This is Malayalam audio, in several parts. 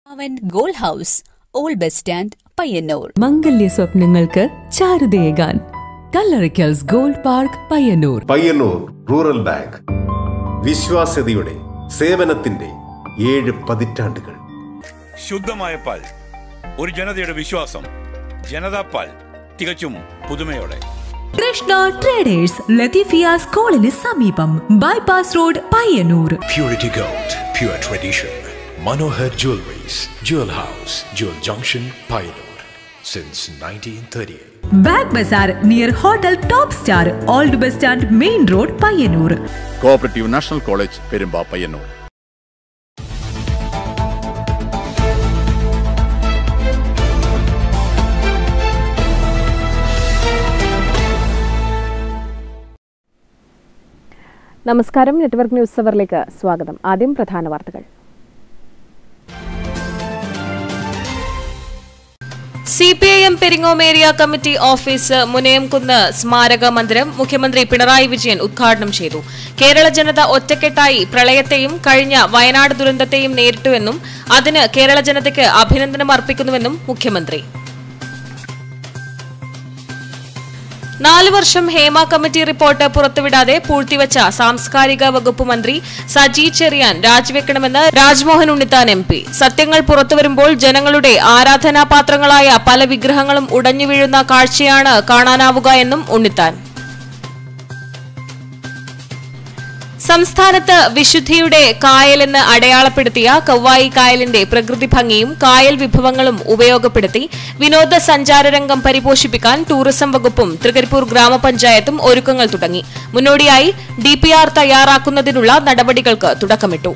അവൻ gold house old bus stand Payyanur മംഗല്യ സ്വപ്നങ്ങൾക്ക് ചാരുതയേകാൻ കല്ലറിക്കൽസ് gold park Payyanur Payyanur rural bank വിശ്വാസ്യതയുടെ സേവനത്തിന്റെ ഏഴ് പതിറ്റാണ്ടുകൾ ശുദ്ധമായ പാൽ ഒരു ജനതയുടെ വിശ്വാസം ജനതാ പാൽ തികച്ചും പുതുമയോടെ കൃഷ്ണ ട്രേഡേഴ്സ് ലത്തീഫിയ സ്കൂളിന് സമീപം bypass road Payyanur Purity Gold, pure tradition. Manohar Jewelries, Jewel House, Jewel Junction, Pioneer. Since 1938. ബാഗ് ബസാർ near hotel top star old bus stand main road Payyanur co-operative national college Perumba Payyanur നമസ്കാരം നെറ്റ്വർക്ക് ന്യൂസ് അവറിലേക്ക് സ്വാഗതം ആദ്യം പ്രധാന വാർത്തകൾ C P I M Peringome area committee office Munayamkunnu സ്മാരക മന്ദിരം മുഖ്യമന്ത്രി പിണറായി വിജയൻ ഉദ്ഘാടനം ചെയ്തു കേരള ജനത ഒറ്റക്കെട്ടായി പ്രളയത്തെയും കഴിഞ്ഞ വയനാട് ദുരന്തത്തെയും നേരിട്ടുവെന്നും അതിന് കേരള ജനതയ്ക്ക് അഭിനന്ദനം അർപ്പിക്കുന്നുവെന്നും മുഖ്യമന്ത്രി നാല് വർഷം ഹേമ കമ്മിറ്റി റിപ്പോർട്ട് പുറത്തുവിടാതെ പൂഴ്ത്തിവച്ച സാംസ്കാരിക വകുപ്പ് മന്ത്രി സജി ചെറിയാൻ രാജിവെക്കണമെന്ന് രാജ്മോഹൻ ഉണ്ണിത്താൻ എം പി സത്യങ്ങൾ പുറത്തുവരുമ്പോൾ ജനങ്ങളുടെ ആരാധനാപാത്രങ്ങളായ പല വിഗ്രഹങ്ങളും ഉടഞ്ഞു വീഴുന്ന കാഴ്ചയാണ് കാണാനാവുക എന്നും ഉണ്ണിത്താൻ സംസ്ഥാനത്ത് വിശുദ്ധിയുടെ കായലെന്ന് അടയാളപ്പെടുത്തിയ കവ്വായി കായലിന്റെ പ്രകൃതി ഭംഗിയും കായൽ വിഭവങ്ങളും ഉപയോഗപ്പെടുത്തി വിനോദസഞ്ചാര രംഗം പരിപോഷിപ്പിക്കാൻ ടൂറിസം വകുപ്പും തൃക്കരിപ്പൂർ ഗ്രാമപഞ്ചായത്തും ഒരുക്കങ്ങൾ തുടങ്ങി മുന്നോടിയായി ഡിപിആർ തയ്യാറാക്കുന്നതിനുള്ള നടപടികൾക്ക് തുടക്കമിട്ടു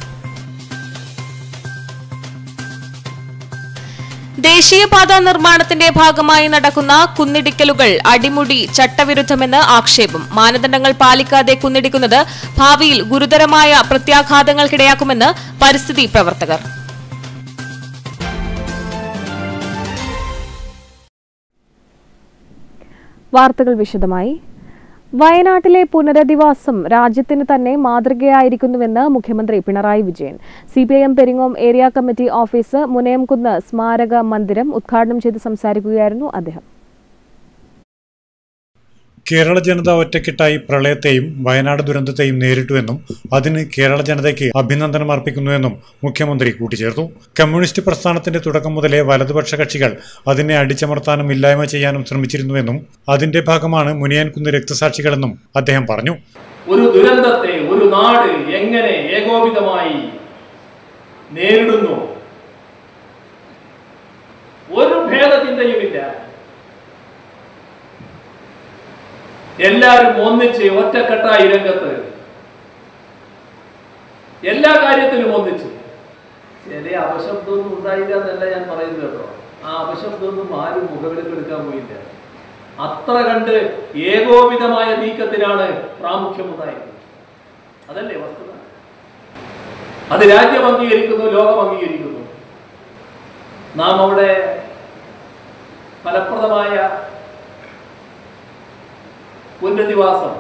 ദേശീയപാത നിർമ്മാണത്തിന്റെ ഭാഗമായി നടക്കുന്ന കുന്നിടിക്കലുകൾ അടിമുടി ചട്ടവിരുദ്ധമെന്ന് ആക്ഷേപം മാനദണ്ഡങ്ങൾ പാലിക്കാതെ കുന്നിടിക്കുന്നത് ഭാവിയിൽ ഗുരുതരമായ പ്രത്യാഘാതങ്ങൾക്കിടയാക്കുമെന്ന് പരിസ്ഥിതി പ്രവർത്തകർ വാർത്തകൾ വിശദമായി വയനാട്ടിലെ പുനരധിവാസം രാജ്യത്തിന് തന്നെ മാതൃകയായിരിക്കുന്നുവെന്ന് മുഖ്യമന്ത്രി Pinarayi Vijayan C P I M Peringome area committee office Munayamkunnu സ്മാരക മന്ദിരം ഉദ്ഘാടനം ചെയ്ത് സംസാരിക്കുകയായിരുന്നു അദ്ദേഹം കേരള ജനത ഒറ്റക്കെട്ടായി പ്രളയത്തെയും വയനാട് ദുരന്തത്തെയും നേരിട്ടുവെന്നും അതിന് കേരള ജനതയ്ക്ക് അഭിനന്ദനം അർപ്പിക്കുന്നുവെന്നും മുഖ്യമന്ത്രി കൂട്ടിച്ചേർത്തു കമ്മ്യൂണിസ്റ്റ് പ്രസ്ഥാനത്തിന്റെ തുടക്കം മുതലേ വലതുപക്ഷ കക്ഷികൾ അതിനെ അടിച്ചമർത്താനും ഇല്ലായ്മ ചെയ്യാനും ശ്രമിച്ചിരുന്നുവെന്നും അതിന്റെ ഭാഗമാണ് മുനിയാൻകുന്ന് രക്തസാക്ഷികളെന്നും അദ്ദേഹം പറഞ്ഞു ഒരു ദുരന്തത്തെ ഒരു നാട് എങ്ങനെ ഏകോപിതമായി നേരിടുന്നു ഒരു ഭേദചിന്തയുമില്ല എല്ലാവരും ഒന്നിച്ച് ഒറ്റക്കെട്ടായി രംഗത്ത് എല്ലാ കാര്യത്തിലും ഒന്നിച്ച് ചില അപശബ്ദമൊന്നും ഉണ്ടായില്ല എന്നല്ല ഞാൻ പറയുന്നത് കേട്ടോ ആ അപശബ്ദമൊന്നും ആരും മുഖവിലേക്ക് എടുക്കാൻ പോയില്ല അത്ര കണ്ട് ഏകോപിതമായ നീക്കത്തിനാണ് പ്രാമുഖ്യം ഉണ്ടായത് അതല്ലേ വസ്തുത അത് രാജ്യം അംഗീകരിക്കുന്നു ലോകം അംഗീകരിക്കുന്നു നാം അവിടെ ഫലപ്രദമായ പുനരധിവാസം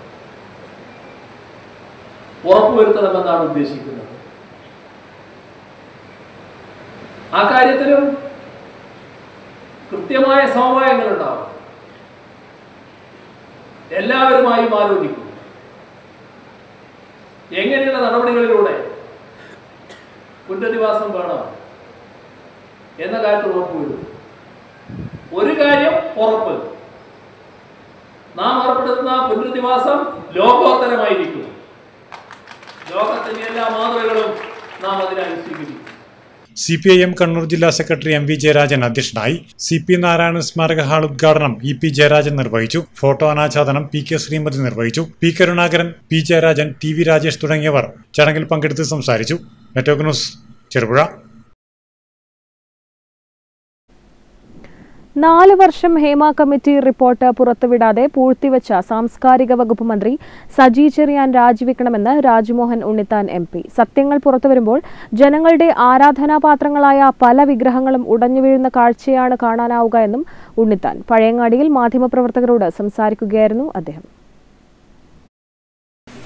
ഉറപ്പുവരുത്തണമെന്നാണ് ഉദ്ദേശിക്കുന്നത് ആ കാര്യത്തിലും കൃത്യമായ സമവായങ്ങളുണ്ടാവും എല്ലാവരുമായും ആലോചിക്കും എങ്ങനെയുള്ള നടപടികളിലൂടെ പുനരധിവാസം വേണം എന്ന കാര്യത്തിൽ ഉറപ്പുവരും ഒരു കാര്യം ഉറപ്പ് നാം ഏർപ്പെടുത്തുന്ന പുനരധിവാസം ലോകോത്തരമായിരിക്കും ലോകത്തിന്റെ എല്ലാ മാതൃകകളും നാം അതിനായി സ്വീകരിക്കും C P I M Kannur ജില്ലാ സെക്രട്ടറി എം വി ജയരാജൻ അധ്യക്ഷനായി സി പി നാരായണൻ സ്മാരക ഹാൾ ഉദ്ഘാടനം ഇ പി ജയരാജൻ നിർവഹിച്ചു ഫോട്ടോ അനാച്ഛാദനം പി കെ ശ്രീമതി നിർവഹിച്ചു P Karunakaran P Jayarajan T V Rajesh തുടങ്ങിയവർ ചടങ്ങിൽ പങ്കെടുത്ത് സംസാരിച്ചു നെറ്റ്വർക്ക് ന്യൂസ് ചെറുപുഴ നാല് വർഷം ഹേമ കമ്മിറ്റി റിപ്പോർട്ട് പുറത്തുവിടാതെ പൂഴ്ത്തിവച്ച സാംസ്കാരിക വകുപ്പ് മന്ത്രി സജി ചെറിയാൻ രാജിവെക്കണമെന്ന് രാജ്മോഹൻ ഉണ്ണിത്താൻ എം പി സത്യങ്ങൾ പുറത്തുവരുമ്പോൾ ജനങ്ങളുടെ ആരാധനാപാത്രങ്ങളായ പല വിഗ്രഹങ്ങളും ഉടഞ്ഞു വീഴുന്ന കാഴ്ചയാണ് കാണാനാവുക എന്നും ഉണ്ണിത്താൻ പഴയങ്ങാടിയിൽ മാധ്യമപ്രവർത്തകരോട് സംസാരിക്കുകയായിരുന്നു അദ്ദേഹം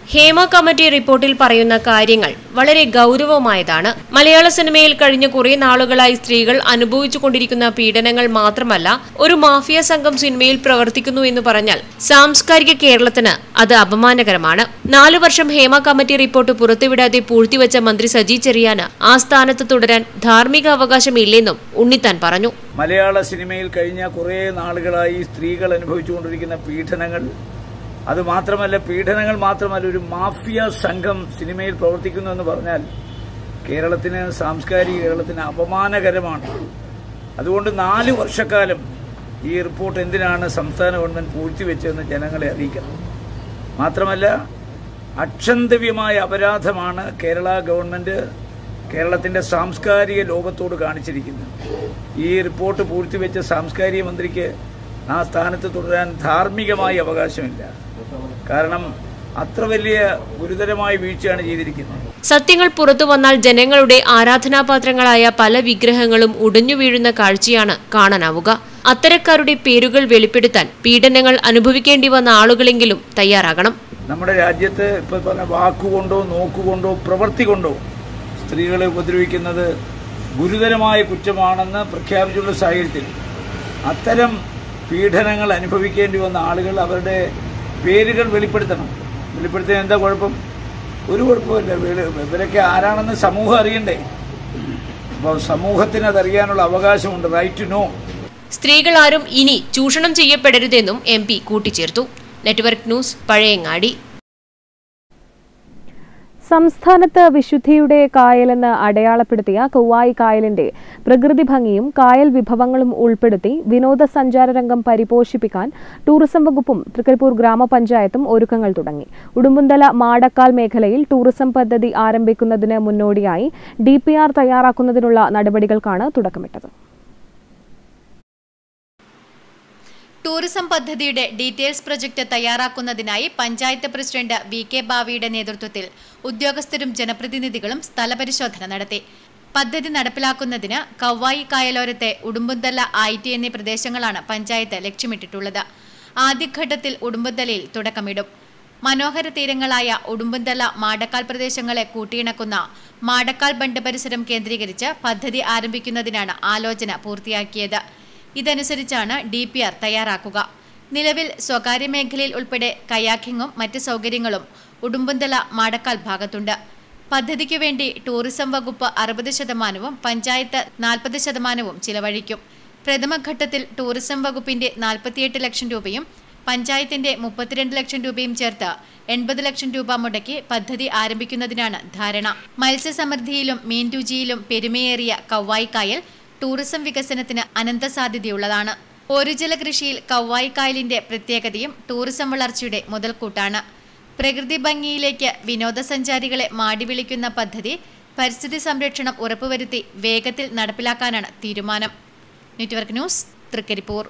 ഹേമ കമ്മിറ്റി റിപ്പോർട്ടിൽ പറയുന്ന കാര്യങ്ങൾ വളരെ ഗൗരവമായതാണ് മലയാള സിനിമയിൽ കഴിഞ്ഞ കുറെ നാളുകളായി സ്ത്രീകൾ അനുഭവിച്ചുകൊണ്ടിരിക്കുന്ന പീഡനങ്ങൾ മാത്രമല്ല ഒരു മാഫിയ സംഘം സിനിമയിൽ പ്രവർത്തിക്കുന്നു എന്ന് പറഞ്ഞാൽ സാംസ്കാരിക കേരളത്തിന് അത് അപമാനകരമാണ് നാലു വർഷം ഹേമ കമ്മിറ്റി റിപ്പോർട്ട് പുറത്തുവിടാതെ പൂഴ്ത്തിവെച്ച മന്ത്രി സജി ചെറിയാന് ആ സ്ഥാനത്ത് തുടരാൻ ധാർമ്മിക അവകാശമില്ലെന്നും ഉണ്ണിത്താൻ പറഞ്ഞു മലയാള സിനിമയിൽ കഴിഞ്ഞ കുറേ നാളുകളായി സ്ത്രീകൾ അനുഭവിച്ചുകൊണ്ടിരിക്കുന്ന പീഡനങ്ങൾ അത് മാത്രമല്ല പീഡനങ്ങൾ മാത്രമല്ല ഒരു മാഫിയ സംഘം സിനിമയിൽ പ്രവർത്തിക്കുന്നു എന്ന് പറഞ്ഞാൽ കേരളത്തിന് സാംസ്കാരിക കേരളത്തിന് അപമാനകരമാണ് അതുകൊണ്ട് നാല് വർഷക്കാലം ഈ റിപ്പോർട്ട് എന്തിനാണ് സംസ്ഥാന ഗവൺമെന്റ് പൂഴ്ത്തിവെച്ചതെന്ന് ജനങ്ങളെ അറിയിക്കണം മാത്രമല്ല അക്ഷന്തവ്യമായ അപരാധമാണ് കേരള ഗവൺമെന്റ് കേരളത്തിന്റെ സാംസ്കാരിക ലോകത്തോട് കാണിച്ചിരിക്കുന്നത് ഈ റിപ്പോർട്ട് പൂഴ്ത്തിവെച്ച സാംസ്കാരിക മന്ത്രിക്ക് ആ സ്ഥാനത്ത് തുടരാൻ ധാർമ്മികമായി അവകാശമില്ല കാരണം അത്ര വലിയ ഗുരുതരമായ വീഴ്ചയാണ് ചെയ്തിരിക്കുന്നത് സത്യങ്ങൾ പുറത്തു വന്നാൽ ജനങ്ങളുടെ ആരാധനാപാത്രങ്ങളായ പല വിഗ്രഹങ്ങളും ഉടഞ്ഞു വീഴുന്ന കാഴ്ചയാണ് കാണാനാവുക അത്തരക്കാരുടെ പേരുകൾ വെളിപ്പെടുത്താൻ പീഡനങ്ങൾ അനുഭവിക്കേണ്ടി വന്ന ആളുകളെങ്കിലും തയ്യാറാകണം നമ്മുടെ രാജ്യത്ത് ഇപ്പൊ പറഞ്ഞ വാക്കുകൊണ്ടോ നോക്കുകൊണ്ടോ പ്രവൃത്തി കൊണ്ടോ സ്ത്രീകളെ ഉപദ്രവിക്കുന്നത് ഗുരുതരമായ കുറ്റമാണെന്ന് പ്രഖ്യാപിച്ചുള്ള സാഹചര്യത്തിൽ അത്തരം പീഡനങ്ങൾ അനുഭവിക്കേണ്ടി വന്ന ആളുകൾ അവരുടെ പേരുകൾ വെളിപ്പെടുത്തണം വെളിപ്പെടുത്തിയ എന്താ കുഴപ്പം ഒരു കുഴപ്പമില്ല വെളി- ഇവരൊക്കെ ആരാണെന്ന് സമൂഹം അറിയണ്ടേ അപ്പോൾ സമൂഹത്തിന് അതറിയാനുള്ള അവകാശമുണ്ട് റൈറ്റ് ടു നോ സ്ത്രീകൾ ആരും ഇനി ചൂഷണം ചെയ്യപ്പെടരുതെന്നും എം പി കൂട്ടിച്ചേർത്തു നെറ്റ്വർക്ക് ന്യൂസ് പഴയങ്ങാടി സംസ്ഥാനത്ത് വിശുദ്ധിയുടെ കായലെന്ന് അടയാളപ്പെടുത്തിയ കൗവായി കായലിന്റെ പ്രകൃതി ഭംഗിയും കായൽ വിഭവങ്ങളും ഉൾപ്പെടുത്തി വിനോദസഞ്ചാര രംഗം പരിപോഷിപ്പിക്കാൻ ടൂറിസം വകുപ്പും തൃക്കരിപ്പൂർ ഗ്രാമപഞ്ചായത്തും ഒരുക്കങ്ങൾ തുടങ്ങി ഉടുമ്പുന്തല മാടക്കാൽ മേഖലയിൽ ടൂറിസം പദ്ധതി ആരംഭിക്കുന്നതിന് മുന്നോടിയായി ഡി തയ്യാറാക്കുന്നതിനുള്ള നടപടികൾക്കാണ് തുടക്കമിട്ടത് ടൂറിസം പദ്ധതിയുടെ ഡീറ്റെയിൽസ് പ്രൊജക്ട് തയ്യാറാക്കുന്നതിനായി പഞ്ചായത്ത് പ്രസിഡന്റ് വി കെ ബാവിയുടെ നേതൃത്വത്തിൽ ഉദ്യോഗസ്ഥരും ജനപ്രതിനിധികളും സ്ഥലപരിശോധന നടത്തി പദ്ധതി നടപ്പിലാക്കുന്നതിന് കവ്വായി കായലോരത്തെ ഉടുമ്പുന്തല ഐ എന്നീ പ്രദേശങ്ങളാണ് പഞ്ചായത്ത് ലക്ഷ്യമിട്ടിട്ടുള്ളത് ആദ്യഘട്ടത്തിൽ ഉടുമ്പുന്തലയിൽ തുടക്കമിടും മനോഹര തീരങ്ങളായ ഉടുമ്പുന്തല മാടക്കാൽ പ്രദേശങ്ങളെ കൂട്ടിയിണക്കുന്ന മാടക്കാൽ ബണ്ട് പരിസരം കേന്ദ്രീകരിച്ച് പദ്ധതി ആരംഭിക്കുന്നതിനാണ് ആലോചന പൂർത്തിയാക്കിയത് ഇതനുസരിച്ചാണ് ഡി പി ആർ തയ്യാറാക്കുക നിലവിൽ സ്വകാര്യ മേഖലയിൽ ഉൾപ്പെടെ കയാക്കിങ്ങും മറ്റ് സൗകര്യങ്ങളും ഉടുമ്പന്തല മാടക്കാൽ ഭാഗത്തുണ്ട് പദ്ധതിക്കു വേണ്ടി ടൂറിസം വകുപ്പ് അറുപത് ശതമാനവും പഞ്ചായത്ത് നാൽപ്പത് ശതമാനവും ചിലവഴിക്കും പ്രഥമഘട്ടത്തിൽ ടൂറിസം വകുപ്പിന്റെ നാൽപ്പത്തിയെട്ട് ലക്ഷം രൂപയും പഞ്ചായത്തിന്റെ മുപ്പത്തിരണ്ട് ലക്ഷം രൂപയും ചേർത്ത് എൺപത് ലക്ഷം രൂപ മുടക്കി പദ്ധതി ആരംഭിക്കുന്നതിനാണ് ധാരണ മത്സ്യസമൃദ്ധിയിലും മീൻ രുചിയിലും പെരുമയേറിയ കവ്വായിക്കായൽ ടൂറിസം വികസനത്തിന് അനന്ത സാധ്യതയുള്ളതാണ് ഓരുജല കൃഷിയിൽ കവ്വായിക്കായലിന്റെ പ്രത്യേകതയും ടൂറിസം വളർച്ചയുടെ മുതൽക്കൂട്ടാണ് പ്രകൃതി ഭംഗിയിലേക്ക് വിനോദസഞ്ചാരികളെ മാടി വിളിക്കുന്ന പദ്ധതി പരിസ്ഥിതി സംരക്ഷണം ഉറപ്പുവരുത്തി വേഗത്തിൽ നടപ്പിലാക്കാനാണ് തീരുമാനം network news Trikaripur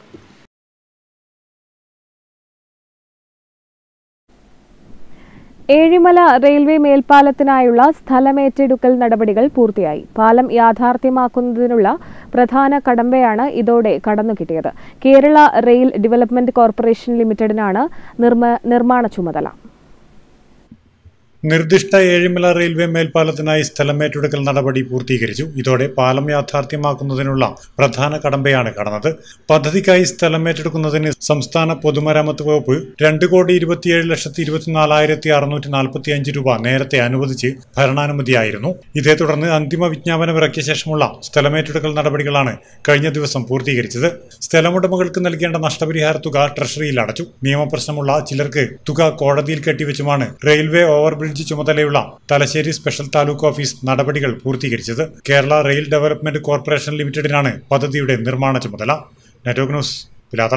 Ezhimala railway മേൽപ്പാലത്തിനായുള്ള സ്ഥലമേറ്റെടുക്കൽ നടപടികൾ പൂർത്തിയായി പാലം യാഥാർത്ഥ്യമാക്കുന്നതിനുള്ള പ്രധാന കടമ്പയാണ് ഇതോടെ കടന്നുകിട്ടിയത് കേരള റെയിൽ ഡെവലപ്മെന്റ് കോർപ്പറേഷൻ ലിമിറ്റഡിനാണ് നിർമ്മ- നിർമ്മാണ ചുമതല നിർദ്ദിഷ്ട ഏഴിമല റെയിൽവേ മേൽപ്പാലത്തിനായി സ്ഥലമേറ്റെടുക്കൽ നടപടി പൂർത്തീകരിച്ചു ഇതോടെ പാലം യാഥാർത്ഥ്യമാക്കുന്നതിനുള്ള പ്രധാന കടമ്പയാണ് കടന്നത് പദ്ധതിക്കായി സ്ഥലമേറ്റെടുക്കുന്നതിന് സംസ്ഥാന പൊതുമരാമത്ത് വകുപ്പ് രണ്ട് കോടി ഇരുപത്തിയേഴ് ലക്ഷത്തി ഇരുപത്തിനാലായിരത്തി അറുന്നൂറ്റി നാൽപ്പത്തി അഞ്ച് രൂപ നേരത്തെ അനുവദിച്ച് ഭരണാനുമതിയായിരുന്നു ഇതേ തുടർന്ന് അന്തിമ വിജ്ഞാപനം ഇറക്കിയ ശേഷമുള്ള സ്ഥലമേറ്റെടുക്കൽ നടപടികളാണ് കഴിഞ്ഞ ദിവസം പൂർത്തീകരിച്ചത് സ്ഥലമുടമകൾക്ക് നൽകേണ്ട നഷ്ടപരിഹാര തുക ട്രഷറിയിൽ അടച്ചു നിയമപ്രശ്നമുള്ള ചിലർക്ക് തുക കോടതിയിൽ കെട്ടിവെച്ചുമാണ് റെയിൽവേ ഓവർബ്രിഡ്ജ് ചുമതലയുള്ള തലശ്ശേരി സ്പെഷ്യൽ താലൂക്ക് ഓഫീസ് നടപടികൾ പൂർത്തീകരിച്ചത് കേരള റെയിൽ ഡെവലപ്മെന്റ് കോർപ്പറേഷൻ ലിമിറ്റഡിനാണ് പദ്ധതിയുടെ നിർമ്മാണ ചുമതല നെറ്റ്വർക്ക് ന്യൂസ് പിലാത്തറ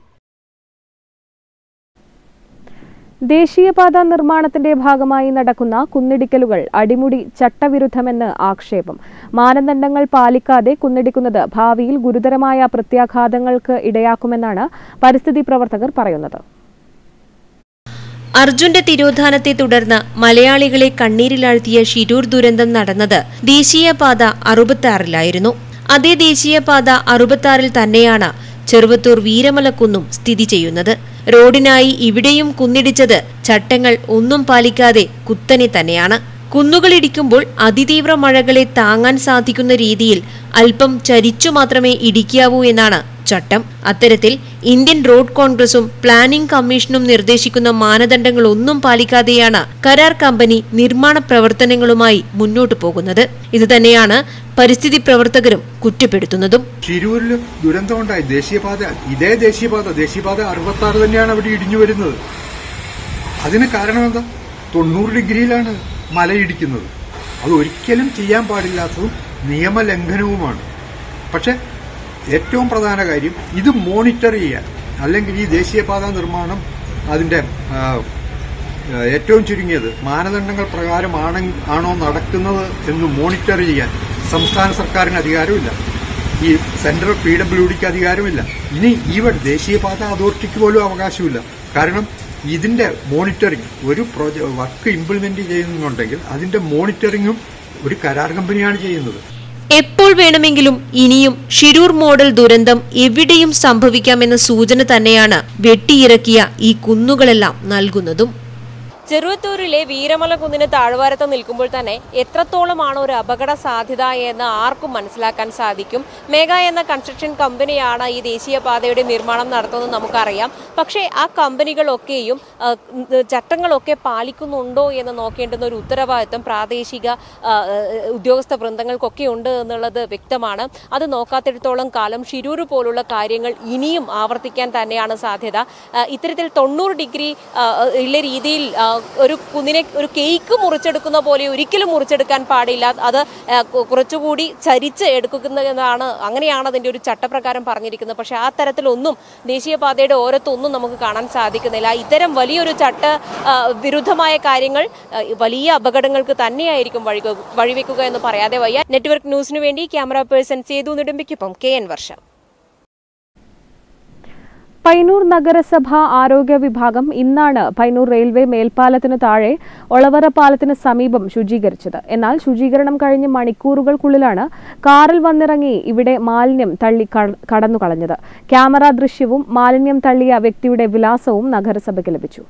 ദേശീയപാത നിർമ്മാണത്തിന്റെ ഭാഗമായി നടക്കുന്ന കുന്നിടിക്കലുകൾ അടിമുടി ചട്ടവിരുദ്ധമെന്ന് ആക്ഷേപം മാനദണ്ഡങ്ങൾ പാലിക്കാതെ കുന്നിടിക്കുന്നത് ഭാവിയിൽ ഗുരുതരമായ പ്രത്യാഘാതങ്ങൾക്ക് ഇടയാക്കുമെന്നാണ് പരിസ്ഥിതി പ്രവർത്തകർ പറയുന്നത് അർജുന്റെ തിരോധാനത്തെ തുടർന്ന് മലയാളികളെ കണ്ണീരിലാഴ്ത്തിയ ഷിരൂർ ദുരന്തം നടന്നത് ദേശീയപാത അറുപത്താറിലായിരുന്നു അതേ ദേശീയപാത അറുപത്താറിൽ തന്നെയാണ് ചെറുവത്തൂർ വീരമലക്കുന്നും സ്ഥിതി ചെയ്യുന്നത് റോഡിനായി ഇവിടെയും കുന്നിടിച്ചത് ചട്ടങ്ങൾ ഒന്നും പാലിക്കാതെ കുത്തനെ തന്നെയാണ് കുന്നുകളിടിക്കുമ്പോൾ അതിതീവ്ര മഴകളെ താങ്ങാൻ സാധിക്കുന്ന രീതിയിൽ അല്പം ചരിച്ചു മാത്രമേ ഇടിക്കാവൂ എന്നാണ് ചട്ടം അത്തരത്തിൽ ഇന്ത്യൻ റോഡ് കോൺഗ്രസും പ്ലാനിംഗ് കമ്മീഷനും നിർദ്ദേശിക്കുന്ന മാനദണ്ഡങ്ങളൊന്നും പാലിക്കാതെയാണ് കരാർ കമ്പനി നിർമ്മാണ പ്രവർത്തനങ്ങളുമായി മുന്നോട്ടു പോകുന്നത് ഇതുതന്നെയാണ് പരിസ്ഥിതി പ്രവർത്തകരും കുറ്റപ്പെടുത്തുന്നതും ഷിരൂരിൽ ദുരന്തമുണ്ടായി ദേശീയപാത ഇതേ ദേശീയപാത ദേശീയപാത അറുപത്തി ആറ് തന്നെയാണ് അവിടെ ഇടിഞ്ഞു വരുന്നത് അതിന് കാരണം എന്താ തൊണ്ണൂറ് ഡിഗ്രിയിലാണ് മലയിടിക്കുന്നത് അത് ഒരിക്കലും ചെയ്യാൻ പാടില്ലാത്തതും നിയമലംഘനവുമാണ് പക്ഷെ ഏറ്റവും പ്രധാന കാര്യം ഇത് മോണിറ്റർ ചെയ്യാൻ അല്ലെങ്കിൽ ഈ ദേശീയപാത നിർമ്മാണം അതിന്റെ ആ, ആ, ഏറ്റവും ചുരുങ്ങിയത് മാനദണ്ഡങ്ങൾ പ്രകാരമാണ് ആണോ നടക്കുന്നത് എന്ന് മോണിറ്റർ ചെയ്യാൻ സംസ്ഥാന സർക്കാരിന് അധികാരമില്ല ഈ സെൻട്രൽ പി ഡബ്ല്യു ഡിക്ക് അധികാരമില്ല ഇനി ഈവൻ ദേശീയപാത അതോറിറ്റിക്ക് പോലും അവകാശമില്ല കാരണം ഇതിന്റെ മോണിറ്ററിംഗ് ഒരു പ്രോജ വർക്ക് ഇംപ്ലിമെന്റ് ചെയ്യുന്നുണ്ടെങ്കിൽ അതിന്റെ മോണിറ്ററിംഗും ഒരു കരാർ കമ്പനിയാണ് ചെയ്യുന്നത് എപ്പോൾ വേണമെങ്കിലും ഇനിയും ഷിരൂർ മോഡൽ ദുരന്തം എവിടെയും സംഭവിക്കാമെന്ന സൂചന തന്നെയാണ് വെട്ടിയിറക്കിയ ഈ കുന്നുകളെല്ലാം നൽകുന്നതും ചെറുവത്തൂരിലെ വീരമല കുന്നിന് താഴ്വാരത്ത് നിൽക്കുമ്പോൾ തന്നെ എത്രത്തോളമാണ് ഒരു അപകട സാധ്യത എന്ന് ആർക്കും മനസ്സിലാക്കാൻ സാധിക്കും മേഘ എന്ന കൺസ്ട്രക്ഷൻ കമ്പനിയാണ് ഈ ദേശീയപാതയുടെ നിർമ്മാണം നടത്തുന്നത് നമുക്കറിയാം പക്ഷേ ആ കമ്പനികളൊക്കെയും ആ, ഉം, ചട്ടങ്ങളൊക്കെ പാലിക്കുന്നുണ്ടോ എന്ന് നോക്കേണ്ടുന്ന ഒരു ഉത്തരവാദിത്വം പ്രാദേശിക ആ, ഉദ്യോഗസ്ഥ വൃന്ദങ്ങൾക്കൊക്കെ ഉണ്ട് എന്നുള്ളത് വ്യക്തമാണ് അത് നോക്കാത്തിടത്തോളം കാലം ഷിരൂർ പോലുള്ള കാര്യങ്ങൾ ഇനിയും ആവർത്തിക്കാൻ തന്നെയാണ് സാധ്യത ആ, ഇത്തരത്തിൽ തൊണ്ണൂറ് ഡിഗ്രി ആ, ഉള്ള രീതിയിൽ ആ, ഒരു കുന്നിനെ ഒരു കേക്ക് മുറിച്ചെടുക്കുന്ന പോലെ ഒരിക്കലും മുറിച്ചെടുക്കാൻ പാടില്ല അത് ആ, കു- കുറച്ചുകൂടി ചരിച്ച് എടുക്കുന്നതാണ് അങ്ങനെയാണ് അതിന്റെ ഒരു ചട്ടപ്രകാരം പറഞ്ഞിരിക്കുന്നത് പക്ഷെ ആ തരത്തിലൊന്നും ദേശീയപാതയുടെ ഓരത്തൊന്നും നമുക്ക് കാണാൻ സാധിക്കുന്നില്ല ഇത്തരം വലിയൊരു ചട്ട ആ, വിരുദ്ധമായ കാര്യങ്ങൾ ആ, വലിയ അപകടങ്ങൾക്ക് തന്നെയായിരിക്കും വഴി വഴിവെക്കുക എന്ന് പറയാതെ വയ്യ നെറ്റ്വർക്ക് ന്യൂസിനു വേണ്ടി ക്യാമറ പേഴ്സൺ സേതു നെടുമ്പിക്കൊപ്പം കെ എൻ വർഷ പൈനൂർ നഗരസഭ ആരോഗ്യ വിഭാഗം ഇന്നാണ് പൈനൂർ റെയിൽവേ മേൽപ്പാലത്തിന് താഴെ ഒളവറ പാലത്തിന് സമീപം ശുചീകരിച്ചത് എന്നാൽ ശുചീകരണം കഴിഞ്ഞ് മണിക്കൂറുകൾക്കുള്ളിലാണ് കാറിൽ വന്നിറങ്ങി ഇവിടെ മാലിന്യം തള്ളി കട- കടന്നുകളഞ്ഞത് ക്യാമറ ദൃശ്യവും മാലിന്യം തള്ളിയ വ്യക്തിയുടെ വിലാസവും നഗരസഭയ്ക്ക് ലഭിച്ചു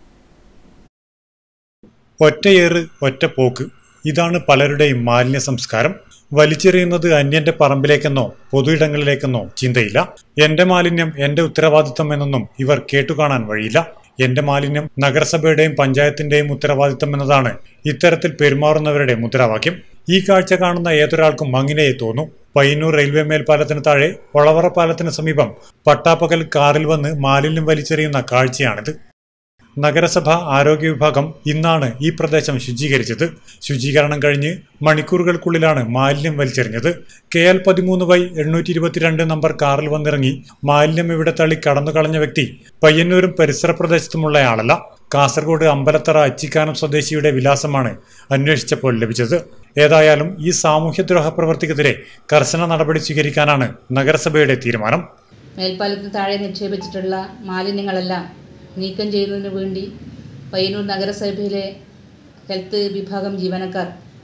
ഒറ്റയേറ് ഒറ്റ പോക്ക് ഇതാണ് പലരുടെയും മാലിന്യ സംസ്കാരം വലിച്ചെറിയുന്നത് അന്യന്റെ പറമ്പിലേക്കെന്നോ പൊതുയിടങ്ങളിലേക്കെന്നോ ചിന്തയില്ല എന്റെ മാലിന്യം എന്റെ ഉത്തരവാദിത്തം എന്നൊന്നും ഇവർ കേട്ടുകാണാൻ വഴിയില്ല എന്റെ മാലിന്യം നഗരസഭയുടെയും പഞ്ചായത്തിന്റെയും ഉത്തരവാദിത്തം എന്നതാണ് ഇത്തരത്തിൽ പെരുമാറുന്നവരുടെ മുദ്രാവാക്യം ഈ കാഴ്ച കാണുന്ന ഏതൊരാൾക്കും അങ്ങനെയേ തോന്നൂ പയ്യന്നൂർ റെയിൽവേ മേൽപ്പാലത്തിന് താഴെ ഒളവറ പാലത്തിന് സമീപം പട്ടാപ്പകൽ കാറിൽ വന്ന് മാലിന്യം വലിച്ചെറിയുന്ന കാഴ്ചയാണിത് നഗരസഭ ആരോഗ്യ വിഭാഗം ഇന്നാണ് ഈ പ്രദേശം ശുചീകരിച്ചത് ശുചീകരണം കഴിഞ്ഞ് മണിക്കൂറുകൾക്കുള്ളിലാണ് മാലിന്യം വലിച്ചെറിഞ്ഞത് കെ എൽ പതിമൂന്ന് വൈ എണ്ണൂറ്റി ഇരുപത്തിരണ്ട് നമ്പർ കാറിൽ വന്നിറങ്ങി മാലിന്യം ഇവിടെ തള്ളി കടന്നു കളഞ്ഞ വ്യക്തി പയ്യന്നൂരും പരിസര പ്രദേശത്തുമുള്ളയാളല്ല കാസർഗോഡ് അമ്പലത്തറ അച്ചിക്കാനം സ്വദേശിയുടെ വിലാസമാണ് അന്വേഷിച്ചപ്പോൾ ലഭിച്ചത് ഏതായാലും ഈ സാമൂഹ്യദ്രോഹ പ്രവർത്തിക്കെതിരെ കർശന നടപടി സ്വീകരിക്കാനാണ് നഗരസഭയുടെ തീരുമാനം മേൽപ്പാലത്തിന് താഴെ നിക്ഷേപിച്ചിട്ടുള്ള മാലിന്യങ്ങളെല്ലാം നീക്കം ചെയ്യുന്നതിന് വേണ്ടി പയ്യന്നൂർ നഗരസഭയിലെ ഹെൽത്ത് വിഭാഗം ജീവനക്കാർ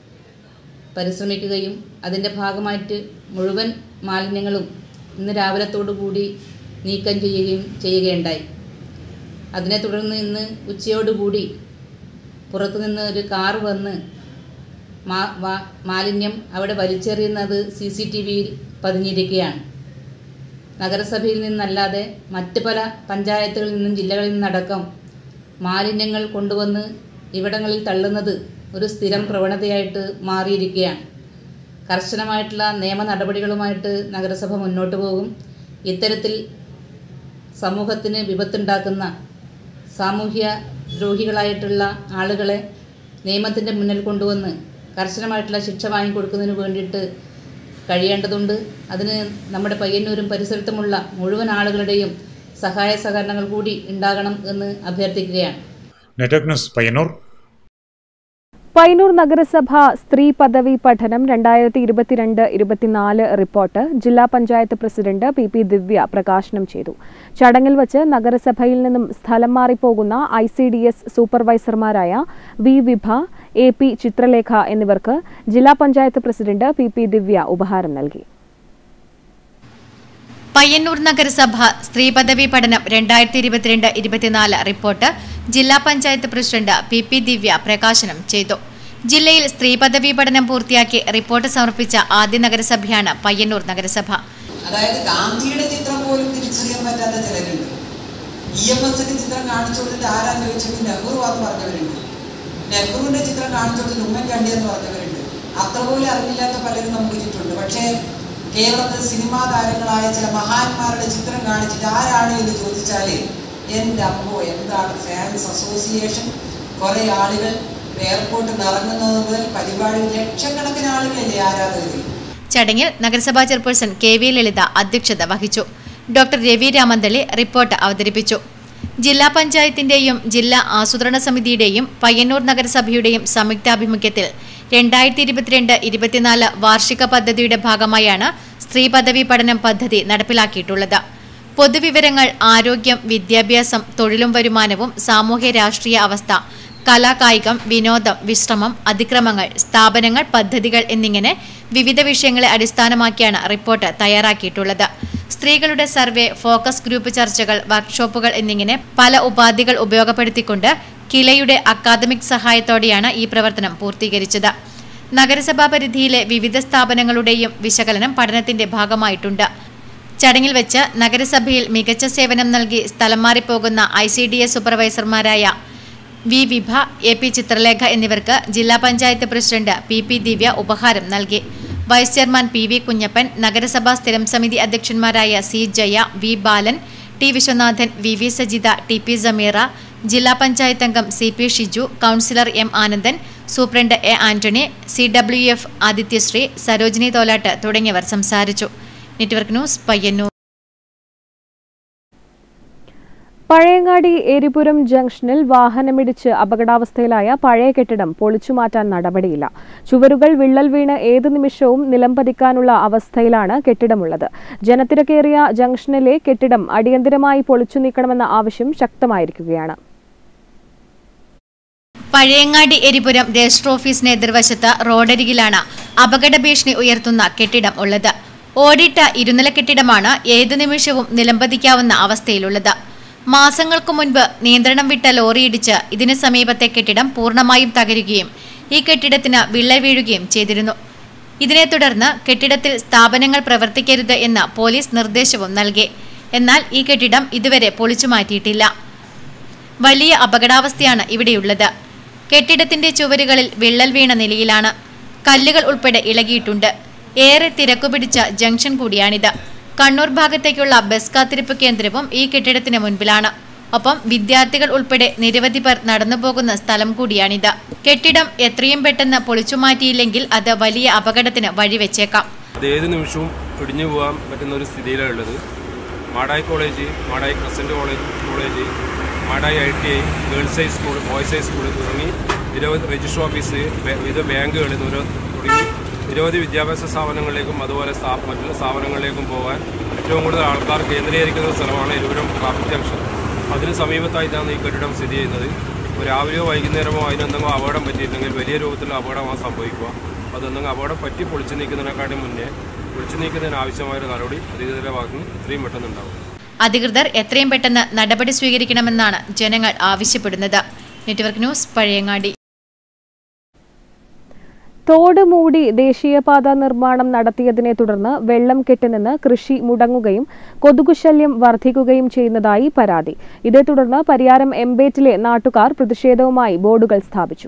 പരിശ്രമിക്കുകയും അതിൻ്റെ ഭാഗമായിട്ട് മുഴുവൻ മാലിന്യങ്ങളും ഇന്ന് രാവിലത്തോടു കൂടി നീക്കം ചെയ്യുകയും ചെയ്യുകയുണ്ടായി അതിനെ തുടർന്ന് ഇന്ന് ഉച്ചയോടുകൂടി പുറത്തുനിന്ന് ഒരു കാർ വന്ന് മാ വാ- മാലിന്യം അവിടെ വലിച്ചെറിയുന്നത് സി സി ടി വിയിൽ പതിഞ്ഞിരിക്കുകയാണ് നഗരസഭയിൽ നിന്നല്ലാതെ മറ്റ് പല പഞ്ചായത്തുകളിൽ നിന്നും ജില്ലകളിൽ നിന്നടക്കം മാലിന്യങ്ങൾ കൊണ്ടുവന്ന് ഇവിടങ്ങളിൽ തള്ളുന്നത് ഒരു സ്ഥിരം പ്രവണതയായിട്ട് മാറിയിരിക്കുകയാണ് കർശനമായിട്ടുള്ള നിയമ നടപടികളുമായിട്ട് നഗരസഭ മുന്നോട്ട് പോകും ഇത്തരത്തിൽ സമൂഹത്തിന് വിപത്തുണ്ടാക്കുന്ന സാമൂഹ്യ ദ്രോഹികളായിട്ടുള്ള ആളുകളെ നിയമത്തിൻ്റെ മുന്നിൽ കൊണ്ടുവന്ന് കർശനമായിട്ടുള്ള ശിക്ഷ വാങ്ങിക്കൊടുക്കുന്നതിന് വേണ്ടിയിട്ട് കഴിയേണ്ടതുണ്ട് അതിന് നമ്മുടെ പയ്യന്നൂരും പരിസരത്തുമുള്ള മുഴുവൻ ആളുകളുടെയും സഹായ സഹകരണങ്ങൾ കൂടി ഉണ്ടാകണം എന്ന് അഭ്യർത്ഥിക്കുകയാണ് നെറ്റ്വർക്ക് ന്യൂസ് പയ്യന്നൂർ പൈനൂർ നഗരസഭ സ്ത്രീ പദവി പഠനം രണ്ടായിരത്തി ഇരുപത്തിരണ്ട് ഇരുപത്തിനാല് റിപ്പോർട്ട് ജില്ലാ panchayat president P P Divya പ്രകാശനം ചെയ്തു ചടങ്ങിൽ വച്ച് നഗരസഭയിൽ നിന്നും സ്ഥലം മാറിപ്പോകുന്ന ഐ സി ഡി എസ് സൂപ്പർവൈസർമാരായ V Vibha A P Chitralekha എന്നിവർക്ക് ജില്ലാ panchayat president P P Divya ഉപഹാരം നൽകി പയ്യന്നൂർ നഗരസഭ സ്ത്രീ പദവി പഠനം രണ്ടായിരത്തി ഇരുപത്തിരണ്ട് ഇരുപത്തിനാല് റിപ്പോർട്ട് ജില്ലാ panchayat president P P Divya പ്രകാശനം ചെയ്തു ജില്ലയിൽ സ്ത്രീ പദവി പഠനം പൂർത്തിയാക്കി റിപ്പോർട്ട് സമർപ്പിച്ച ആദ്യ നഗരസഭയാണ് പയ്യന്നൂർ നഗരസഭ അതായത് ഗാന്ധിയുടെ ചിത്രം പോലും തിരിച്ചറിയാൻ പറ്റാത്ത ചിലരുണ്ട് ഇ എം എസിന്റെ ചിത്രം കാണിച്ചു കൊടുത്തിട്ട് ആരാന്ന് ചോദിച്ചെങ്കിൽ നെഹ്റു ആന്ന് പറഞ്ഞവരുണ്ട് നെഹ്റുവിന്റെ ചിത്രം കാണിച്ചു കൊടുത്തിട്ട് ഉമ്മൻചാണ്ടി എന്ന് പറഞ്ഞവരുണ്ട് അത്ര പോലും അറിവില്ലാത്ത പലരും നമുക്ക് ചുറ്റുണ്ട് പക്ഷേ കേരളത്തിൽ സിനിമാ താരങ്ങളായ ചില മഹാന്മാരുടെ ചിത്രം കാണിച്ചിട്ട് ആരാണ് എന്ന് ചോദിച്ചാൽ എൻ്റെ അമ്മോ എന്താണ് ഫാൻസ് അസോസിയേഷൻ കുറേ ആളുകൾ എയർപോർട്ടിൽ നിന്ന് ഇറങ്ങുന്നത് മുതൽ പരിപാടി ലക്ഷക്കണക്കിന് ആളുകളില്ലേ ആരാധകർ ചടങ്ങിൽ നഗരസഭാ ചെയർപേഴ്സൺ കെ വി ലളിത അധ്യക്ഷത വഹിച്ചു ഡോക്ടർ രവി രാമന്തളി റിപ്പോർട്ട് അവതരിപ്പിച്ചു ജില്ലാ പഞ്ചായത്തിന്റെയും ജില്ലാ ആസൂത്രണ സമിതിയുടെയും പയ്യന്നൂർ നഗരസഭയുടെയും സംയുക്താഭിമുഖ്യത്തിൽ രണ്ടായിരത്തി ഇരുപത്തിരണ്ട് ഇരുപത്തിനാല് വാർഷിക പദ്ധതിയുടെ ഭാഗമായാണ് സ്ത്രീ പദവി പഠനം പദ്ധതി നടപ്പിലാക്കിയിട്ടുള്ളത് പൊതുവിവരങ്ങൾ ആരോഗ്യം വിദ്യാഭ്യാസം തൊഴിലും വരുമാനവും സാമൂഹ്യ രാഷ്ട്രീയ അവസ്ഥ കലാകായികം വിനോദം വിശ്രമം അതിക്രമങ്ങൾ സ്ഥാപനങ്ങൾ പദ്ധതികൾ എന്നിങ്ങനെ വിവിധ വിഷയങ്ങളെ അടിസ്ഥാനമാക്കിയാണ് റിപ്പോർട്ട് തയ്യാറാക്കിയിട്ടുള്ളത് സ്ത്രീകളുടെ സർവേ ഫോക്കസ് ഗ്രൂപ്പ് ചർച്ചകൾ വർക്ക്ഷോപ്പുകൾ എന്നിങ്ങനെ പല ഉപാധികൾ ഉപയോഗപ്പെടുത്തിക്കൊണ്ട് കിലയുടെ അക്കാദമിക് സഹായത്തോടെയാണ് ഈ പ്രവർത്തനം പൂർത്തീകരിച്ചത് നഗരസഭാ പരിധിയിലെ വിവിധ സ്ഥാപനങ്ങളുടെയും വിശകലനം പഠനത്തിന്റെ ഭാഗമായിട്ടുണ്ട് ചടങ്ങിൽ വെച്ച് നഗരസഭയിൽ മികച്ച സേവനം നൽകി സ്ഥലം മാറിപ്പോകുന്ന ഐ സി ഡി എസ് സൂപ്പർവൈസർമാരായ V Vibha A P Chitralekha എന്നിവർക്ക് ജില്ലാ panchayat president P P Divya ഉപഹാരം നൽകി vice chairman P V Kunhappan നഗരസഭാ സ്ഥിരം സമിതി അധ്യക്ഷന്മാരായ C Jaya V Balan T Viswanathan V V Sajitha T P Sameera ജില്ലാ പഞ്ചായത്ത് അംഗം C P Shiju councillor M Anandan superintendent A Antony C W F Adithyasree Sarojini Tholatt തുടങ്ങിയവർ സംസാരിച്ചു നെറ്റ്വർക്ക് ന്യൂസ് പയ്യന്നൂർ പഴയങ്ങാടി എരിപുരം ജംഗ്ഷനിൽ വാഹനമിടിച്ച് അപകടാവസ്ഥയിലായ പഴയ കെട്ടിടം പൊളിച്ചുമാറ്റാൻ നടപടിയില്ല ചുവരുകൾ വിള്ളൽ വീണ് ഏതു നിമിഷവും നിലംപതിക്കാനുള്ള അവസ്ഥയിലാണ് കെട്ടിടമുള്ളത് ജനത്തിരക്കേറിയ ജംഗ്ഷനിലെ കെട്ടിടം അടിയന്തരമായി പൊളിച്ചു നീക്കണമെന്ന ആവശ്യം ശക്തമായിരിക്കുകയാണ് പഴയങ്ങാടി എരിപുരം രജിസ്റ്റർ ഓഫീസിന് എതിർവശത്ത് റോഡരികിലാണ് അപകട ഭീഷണി ഉയർത്തുന്ന കെട്ടിടം ഉള്ളത് ഓടിട്ട ഇരുനില കെട്ടിടമാണ് ഏതു നിമിഷവും നിലംപതിക്കാവുന്ന അവസ്ഥയിലുള്ളത് മാസങ്ങൾക്കു മുൻപ് നിയന്ത്രണം വിട്ട ലോറിയിടിച്ച് ഇതിന് സമീപത്തെ കെട്ടിടം പൂർണ്ണമായും തകരുകയും ഈ കെട്ടിടത്തിന് വിള്ളൽ വീഴുകയും ചെയ്തിരുന്നു ഇതിനെ തുടർന്ന് കെട്ടിടത്തിൽ സ്ഥാപനങ്ങൾ പ്രവർത്തിക്കരുത് എന്ന പോലീസ് നിർദ്ദേശവും നൽകി എന്നാൽ ഈ കെട്ടിടം ഇതുവരെ പൊളിച്ചു മാറ്റിയിട്ടില്ല വലിയ അപകടാവസ്ഥയാണ് ഇവിടെയുള്ളത് കെട്ടിടത്തിന്റെ ചുവരുകളിൽ വിള്ളൽ വീണ നിലയിലാണ് കല്ലുകൾ ഉൾപ്പെടെ ഇളകിയിട്ടുണ്ട് ഏറെ തിരക്കുപിടിച്ച ജംഗ്ഷൻ കൂടിയാണിത് കണ്ണൂർ ഭാഗത്തേക്കുള്ള ബസ് കാത്തിരിപ്പ് കേന്ദ്രവും ഈ കെട്ടിടത്തിന് മുൻപിലാണ് ഒപ്പം വിദ്യാർത്ഥികൾ ഉൾപ്പെടെ നിരവധി പേർ നടന്നുപോകുന്ന സ്ഥലം കൂടിയാണിത് കെട്ടിടം എത്രയും പെട്ടെന്ന് പൊളിച്ചു മാറ്റിയില്ലെങ്കിൽ അത് വലിയ അപകടത്തിന് വഴിവെച്ചേക്കാം അത് ഏത് നിമിഷവും ഇടിഞ്ഞു പോകാൻ പറ്റുന്ന ഒരു സ്ഥിതിയിലാണ് ഉള്ളത് Madayi college Madayi crescent college college Madayi I T I girls high school boys high school തുടങ്ങി നിരവധി രജിസ്റ്റർ ഓഫീസ് ബെ- വിവിധ ബാങ്കുകൾ ദൂര തുടങ്ങി നിരവധി വിദ്യാഭ്യാസ സ്ഥാപനങ്ങളിലേക്കും അതുപോലെ സ്ഥാ- മറ്റുള്ള സ്ഥാപനങ്ങളിലേക്കും പോകാൻ ഏറ്റവും കൂടുതൽ ആൾക്കാർ കേന്ദ്രീകരിക്കുന്ന ഒരു സ്ഥലമാണ് ഇരുവരും ട്രാഫിക് ജംഗ്ഷൻ അതിന് സമീപത്തായിട്ടാണ് ഈ കെട്ടിടം സ്ഥിതി ചെയ്യുന്നത് ഇപ്പോൾ രാവിലെയോ വൈകുന്നേരമോ അതിനെന്തെങ്കിലും അപകടം പറ്റിയിട്ടുണ്ടെങ്കിൽ വലിയ രൂപത്തിലുള്ള അപകടമാണ് സംഭവിക്കുക അതെന്തെങ്കിലും അപകടം പറ്റി പൊളിച്ചു നീക്കുന്നതിനെക്കാട്ടും മുന്നേ പൊളിച്ചു നീക്കുന്നതിന് ആവശ്യമായ ഒരു നടപടി അധികൃതരുടെ ഭാഗത്ത് നിന്ന് എത്രയും പെട്ടെന്ന് ഉണ്ടാവും അധികൃതർ എത്രയും പെട്ടെന്ന് നടപടി സ്വീകരിക്കണമെന്നാണ് ജനങ്ങൾ ആവശ്യപ്പെടുന്നത് നെറ്റ്വർക്ക് ന്യൂസ് പഴയങ്ങാടി തോട് മൂടി ദേശീയപാത നിർമ്മാണം നടത്തിയതിനെ തുടർന്ന് വെള്ളം കെട്ടിനിന്ന് കൃഷി മുടങ്ങുകയും കൊതുകുശല്യം വർദ്ധിക്കുകയും ചെയ്യുന്നതായി പരാതി ഇതേ തുടർന്ന് പരിയാരം എംബേറ്റിലെ നാട്ടുകാർ പ്രതിഷേധവുമായി ബോർഡുകൾ സ്ഥാപിച്ചു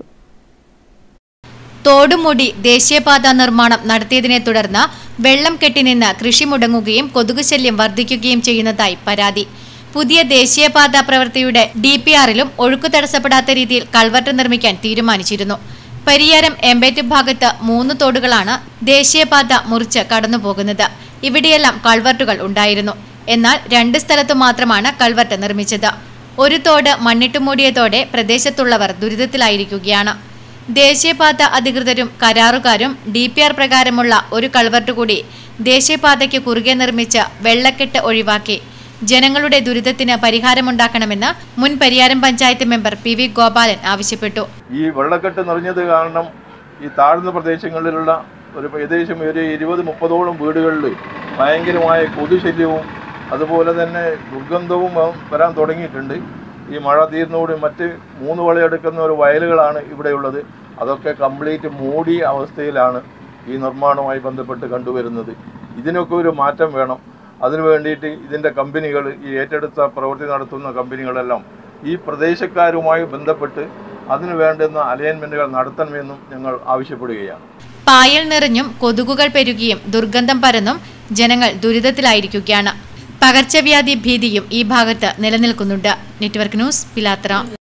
തോടുമൂടി ദേശീയപാത നിർമ്മാണം നടത്തിയതിനെ തുടർന്ന് വെള്ളം കെട്ടിനിന്ന് കൃഷി മുടങ്ങുകയും കൊതുകുശല്യം വർദ്ധിക്കുകയും ചെയ്യുന്നതായി പരാതി പുതിയ ദേശീയപാത പ്രവൃത്തിയുടെ ഡി പി ആറിലും ഒഴുക്ക് തടസ്സപ്പെടാത്ത രീതിയിൽ കൾവർട്ട് നിർമ്മിക്കാൻ തീരുമാനിച്ചിരുന്നു പരിയാരം എമ്പേറ്റ് ഭാഗത്ത് മൂന്ന് തോടുകളാണ് ദേശീയപാത മുറിച്ച് കടന്നുപോകുന്നത് ഇവിടെയെല്ലാം കൾവർട്ടുകൾ ഉണ്ടായിരുന്നു എന്നാൽ രണ്ട് സ്ഥലത്തു മാത്രമാണ് കൾവർട്ട് നിർമ്മിച്ചത് ഒരു തോട് മണ്ണിട്ട് മൂടിയതോടെ പ്രദേശത്തുള്ളവർ ദുരിതത്തിലായിരിക്കുകയാണ് ദേശീയപാത അധികൃതരും കരാറുകാരും ഡി പി ആർ പ്രകാരമുള്ള ഒരു കൾവർട്ട് കൂടി ദേശീയപാതയ്ക്ക് കുറുകെ നിർമ്മിച്ച് വെള്ളക്കെട്ട് ഒഴിവാക്കി ജനങ്ങളുടെ ദുരിതത്തിന് പരിഹാരമുണ്ടാക്കണമെന്ന് മുൻ Pariyaram panchayat member P V Gopalan ആവശ്യപ്പെട്ടു ഈ വെള്ളക്കെട്ട് നിറഞ്ഞത് കാരണം ഈ താഴ്ന്ന പ്രദേശങ്ങളിലുള്ള ഒരു ഏകദേശം ഒരു ഇരുപത് മുപ്പതോളം വീടുകളിൽ ഭയങ്കരമായ കൊതുശല്യവും അതുപോലെ തന്നെ ദുർഗന്ധവും വ- വരാൻ തുടങ്ങിയിട്ടുണ്ട് ഈ മഴ തീർന്നുകൂടി മറ്റ് മൂന്ന് വിളയെടുക്കുന്ന ഒരു വയലുകളാണ് ഇവിടെയുള്ളത് അതൊക്കെ കംപ്ലീറ്റ് മൂടിയ അവസ്ഥയിലാണ് ഈ നിർമ്മാണവുമായി ബന്ധപ്പെട്ട് കണ്ടുവരുന്നത് ഇതിനൊക്കെ ഒരു മാറ്റം വേണം അതിനു വേണ്ടിയിട്ട് ഇതിൻ്റെ കമ്പനികൾ ഈ ഏറ്റെടുത്ത പ്രവൃത്തി നടത്തുന്ന കമ്പനികളെല്ലാം ഈ പ്രദേശക്കാരുമായി ബന്ധപ്പെട്ട് അതിനു വേണ്ടുന്ന അലൈൻമെൻറ്റുകൾ നടത്തണമെന്നും ഞങ്ങൾ ആവശ്യപ്പെടുകയാണ് പായൽ നിറഞ്ഞും കൊതുകുകൾ പെരുകിയും ദുർഗന്ധം പരന്നും ജനങ്ങൾ ദുരിതത്തിലായിരിക്കുകയാണ് പകർച്ചവ്യാധി ഭീതിയും ഈ ഭാഗത്ത് നിലനിൽക്കുന്നുണ്ട് നെറ്റ്വർക്ക് ന്യൂസ് പിലാത്ര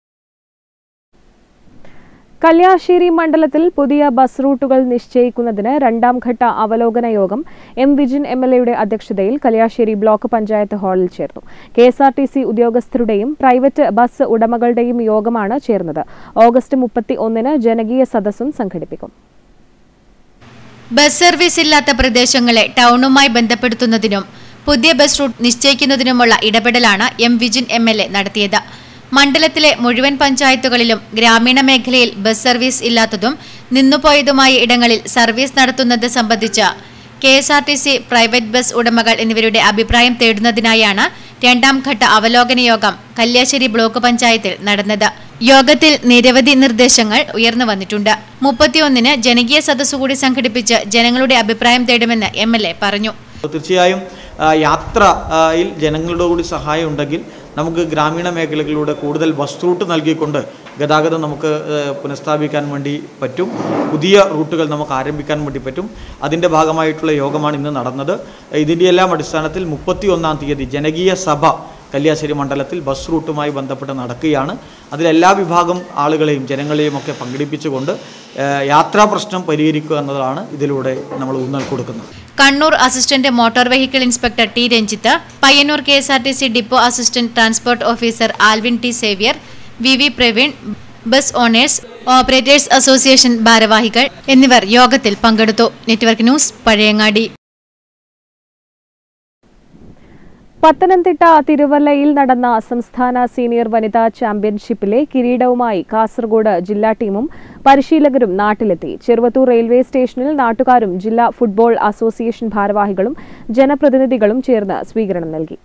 കല്യാശ്ശേരി മണ്ഡലത്തിൽ പുതിയ ബസ് റൂട്ടുകൾ നിശ്ചയിക്കുന്നതിന് രണ്ടാം ഘട്ട അവലോകന യോഗം എം വിജിൻ എം എൽ എയുടെ അധ്യക്ഷതയിൽ കല്യാശ്ശേരി ബ്ലോക്ക് പഞ്ചായത്ത് ഹാളിൽ ചേർന്നു K S R T C ഉദ്യോഗസ്ഥരുടെയും പ്രൈവറ്റ് ബസ് ഉടമകളുടെയും യോഗമാണ് ചേർന്നത് ഓഗസ്റ്റ് മുപ്പത്തി ഒന്നിന് ജനകീയ സദസ്സും സംഘടിപ്പിക്കും ബസ് സർവീസ് ഇല്ലാത്ത പ്രദേശങ്ങളെ ടൗണുമായി ബന്ധപ്പെടുത്തുന്നതിനും പുതിയ ബസ് റൂട്ട് നിശ്ചയിക്കുന്നതിനുമുള്ള ഇടപെടലാണ് M Vijin M L A നടത്തിയത് മണ്ഡലത്തിലെ മുഴുവൻ പഞ്ചായത്തുകളിലും ഗ്രാമീണ മേഖലയിൽ ബസ് സർവീസ് ഇല്ലാത്തതും നിന്നുപോയതുമായ ഇടങ്ങളിൽ സർവീസ് നടത്തുന്നത് സംബന്ധിച്ച് K S R T C private bus ഉടമകൾ എന്നിവരുടെ അഭിപ്രായം തേടുന്നതിനായാണ് രണ്ടാം ഘട്ട അവലോകന യോഗം കല്യാശ്ശേരി ബ്ലോക്ക് പഞ്ചായത്തിൽ നടന്നത് യോഗത്തിൽ നിരവധി നിർദ്ദേശങ്ങൾ ഉയർന്നു വന്നിട്ടുണ്ട് മുപ്പത്തിയൊന്നിന് ജനകീയ സദസ്സ് കൂടി സംഘടിപ്പിച്ച് ജനങ്ങളുടെ അഭിപ്രായം തേടുമെന്ന് എം എൽ എ പറഞ്ഞു തീർച്ചയായും ആ, യാത്രയിൽ ജനങ്ങളുടെ കൂടി സഹായം ഉണ്ടെങ്കിൽ നമുക്ക് ഗ്രാമീണ മേഖലകളിലൂടെ കൂടുതൽ ബസ് റൂട്ട് നൽകിക്കൊണ്ട് ഗതാഗതം നമുക്ക് ആ, പുനഃസ്ഥാപിക്കാൻ വേണ്ടി പറ്റും പുതിയ റൂട്ടുകൾ നമുക്ക് ആരംഭിക്കാൻ വേണ്ടി പറ്റും അതിൻ്റെ ഭാഗമായിട്ടുള്ള യോഗമാണ് ഇന്ന് നടന്നത് ഇതിൻ്റെ എല്ലാം അടിസ്ഥാനത്തിൽ മുപ്പത്തി ഒന്നാം തീയതി ജനകീയ സഭ കല്യാശ്ശേരി മണ്ഡലത്തിൽ ബസ് റൂട്ടുമായി ബന്ധപ്പെട്ട് നടക്കുകയാണ് അതിലെല്ലാ വിഭാഗം ആളുകളെയും ജനങ്ങളെയും ഒക്കെ പങ്കെടുപ്പിച്ചുകൊണ്ട് ആ, യാത്രാ പ്രശ്നം പരിഹരിക്കുക എന്നതാണ് ഇതിലൂടെ നമ്മൾ ഊന്നൽ കൊടുക്കുന്നത് Kannur assistant motor vehicle inspector T Ranjith Payyanur K S R T C depot assistant transport officer Alvin T Xavier V V Praveen bus owners operators association ഭാരവാഹികൾ എന്നിവർ യോഗത്തിൽ പങ്കെടുത്തു നെറ്റ്വർക്ക് ന്യൂസ് പഴയങ്ങാടി പത്തനംതിട്ട തിരുവല്ലയിൽ നടന്ന സംസ്ഥാന സീനിയർ വനിതാ ചാമ്പ്യൻഷിപ്പിലെ കിരീടവുമായി കാസർഗോഡ് ജില്ലാ ടീമും പരിശീലകരും നാട്ടിലെത്തി ചെറുവത്തൂർ റെയിൽവേ സ്റ്റേഷനിൽ നാട്ടുകാരും ജില്ലാ ഫുട്ബോൾ അസോസിയേഷൻ ഭാരവാഹികളും ജനപ്രതിനിധികളും ചേർന്ന് സ്വീകരണം നൽകി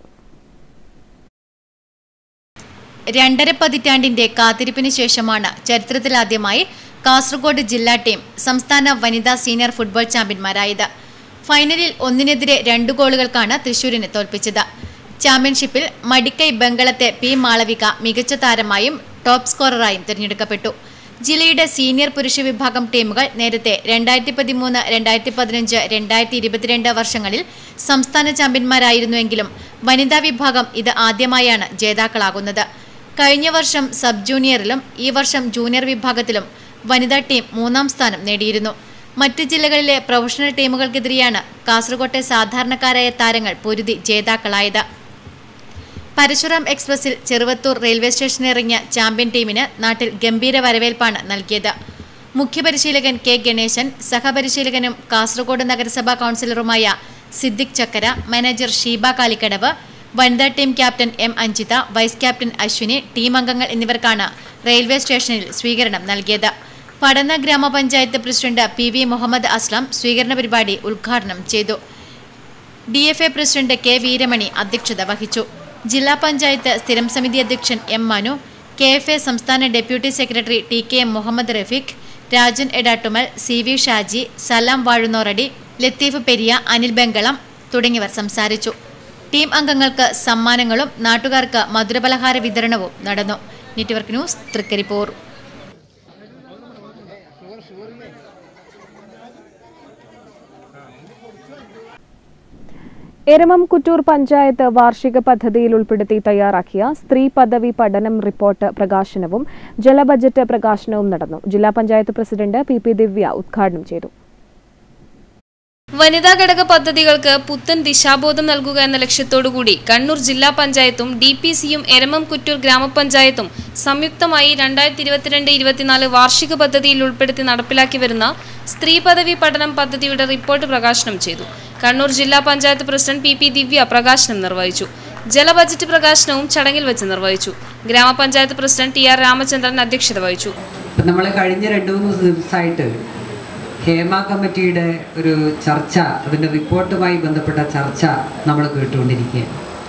രണ്ടര പതിറ്റാണ്ടിന്റെ കാത്തിരിപ്പിന് ശേഷമാണ് ചരിത്രത്തിലാദ്യമായി കാസർഗോഡ് ജില്ലാ ടീം സംസ്ഥാന വനിതാ സീനിയർ ഫുട്ബോൾ ചാമ്പ്യന്മാരായത് ഫൈനലിൽ ഒന്നിനെതിരെ രണ്ട് ഗോളുകൾക്കാണ് തൃശൂരിനെ തോൽപ്പിച്ചത് ചാമ്പ്യൻഷിപ്പിൽ മടിക്കൈ ബംഗളത്തെ പി മാളവിക മികച്ച താരമായും ടോപ്പ് സ്കോററായും തിരഞ്ഞെടുക്കപ്പെട്ടു ജില്ലയുടെ സീനിയർ പുരുഷ വിഭാഗം ടീമുകൾ നേരത്തെ രണ്ടായിരത്തി പതിമൂന്ന് രണ്ടായിരത്തി പതിനഞ്ച് രണ്ടായിരത്തി ഇരുപത്തിരണ്ട് വർഷങ്ങളിൽ സംസ്ഥാന ചാമ്പ്യന്മാരായിരുന്നുവെങ്കിലും വനിതാ വിഭാഗം ഇത് ആദ്യമായാണ് ജേതാക്കളാകുന്നത് കഴിഞ്ഞ വർഷം സബ് ജൂനിയറിലും ഈ വർഷം ജൂനിയർ വിഭാഗത്തിലും വനിതാ ടീം മൂന്നാം സ്ഥാനം നേടിയിരുന്നു മറ്റ് ജില്ലകളിലെ പ്രൊഫഷണൽ ടീമുകൾക്കെതിരെയാണ് കാസർകോട്ടെ സാധാരണക്കാരായ താരങ്ങൾ പൊരുതി ജേതാക്കളായത് പരശുറാം എക്സ്പ്രസിൽ ചെറുവത്തൂർ റെയിൽവേ സ്റ്റേഷനിലിറങ്ങിയ ചാമ്പ്യൻ ടീമിന് നാട്ടിൽ ഗംഭീര വരവേൽപ്പാണ് നൽകിയത് മുഖ്യപരിശീലകൻ കെ ഗണേശൻ സഹപരിശീലകനും കാസർഗോഡ് നഗരസഭാ കൗൺസിലറുമായ സിദ്ദിഖ് ചക്കര മാനേജർ ഷീബ കാലിക്കടവ് വനിതാ team captain M Anjitha vice captain Aswini team അംഗങ്ങൾ എന്നിവർക്കാണ് റെയിൽവേ സ്റ്റേഷനിൽ സ്വീകരണം നൽകിയത് പടന്ന ഗ്രാമപഞ്ചായത്ത് പ്രസിഡന്റ് പി വി മുഹമ്മദ് അസ്ലാം സ്വീകരണ പരിപാടി ഉദ്ഘാടനം ചെയ്തു D F A president K Veeramani അധ്യക്ഷത വഹിച്ചു ജില്ലാ പഞ്ചായത്ത് സ്ഥിരം സമിതി അധ്യക്ഷൻ M Manu K F A സംസ്ഥാന deputy secretary T K M Muhammad Rafeeq Rajan Edattumal C V Shaji Salam Vazhunnoradi Latheef Periya Anil Bangalam തുടങ്ങിയവർ സംസാരിച്ചു ടീം അംഗങ്ങൾക്ക് സമ്മാനങ്ങളും നാട്ടുകാർക്ക് മധുരപലഹാര വിതരണവും നടന്നു നെറ്റ്വർക്ക് ന്യൂസ് തൃക്കരിപ്പൂർ എരമം കുറ്റൂർ പഞ്ചായത്ത് വാർഷിക പദ്ധതിയിൽ ഉൾപ്പെടുത്തി തയ്യാറാക്കിയ സ്ത്രീ പദവി പഠനം റിപ്പോർട്ട് പ്രകാശനവും ജലബജറ്റ് പ്രകാശനവും നടന്നു ജില്ലാ panchayat president P P Divya ഉദ്ഘാടനം ചെയ്തു വനിതാ ഘടക പദ്ധതികൾക്ക് പുത്തൻ ദിശാബോധം നൽകുക എന്ന ലക്ഷ്യത്തോടുകൂടി കണ്ണൂർ ജില്ലാ പഞ്ചായത്തും ഡി പി സിയും എരമം കുറ്റൂർ ഗ്രാമപഞ്ചായത്തും സംയുക്തമായി രണ്ടായിരത്തി ഇരുപത്തിരണ്ട് ഇരുപത്തിനാല് വാർഷിക പദ്ധതിയിൽ ഉൾപ്പെടുത്തി നടപ്പിലാക്കി വരുന്ന സ്ത്രീ പദവി പഠനം പദ്ധതിയുടെ റിപ്പോർട്ട് പ്രകാശനം ചെയ്തു കണ്ണൂർ ജില്ലാ panchayat president P P Divya പ്രകാശനം നിർവഹിച്ചു ജല ബജറ്റ് പ്രകാശനവും ചടങ്ങിൽ വെച്ച് നിർവഹിച്ചു ഗ്രാമപഞ്ചായത്ത് പ്രസിഡന്റ് ടി ആർ രാമചന്ദ്രൻ അധ്യക്ഷത വഹിച്ചു നമ്മൾ കഴിഞ്ഞ രണ്ട് മൂന്ന് ദിവസമായിട്ട് ഹേമ കമ്മിറ്റിയുടെ ഒരു ചർച്ച അതിൻ്റെ റിപ്പോർട്ടുമായി ബന്ധപ്പെട്ട ചർച്ച നമ്മൾ കേട്ടുകൊണ്ടിരിക്കുകയാണ്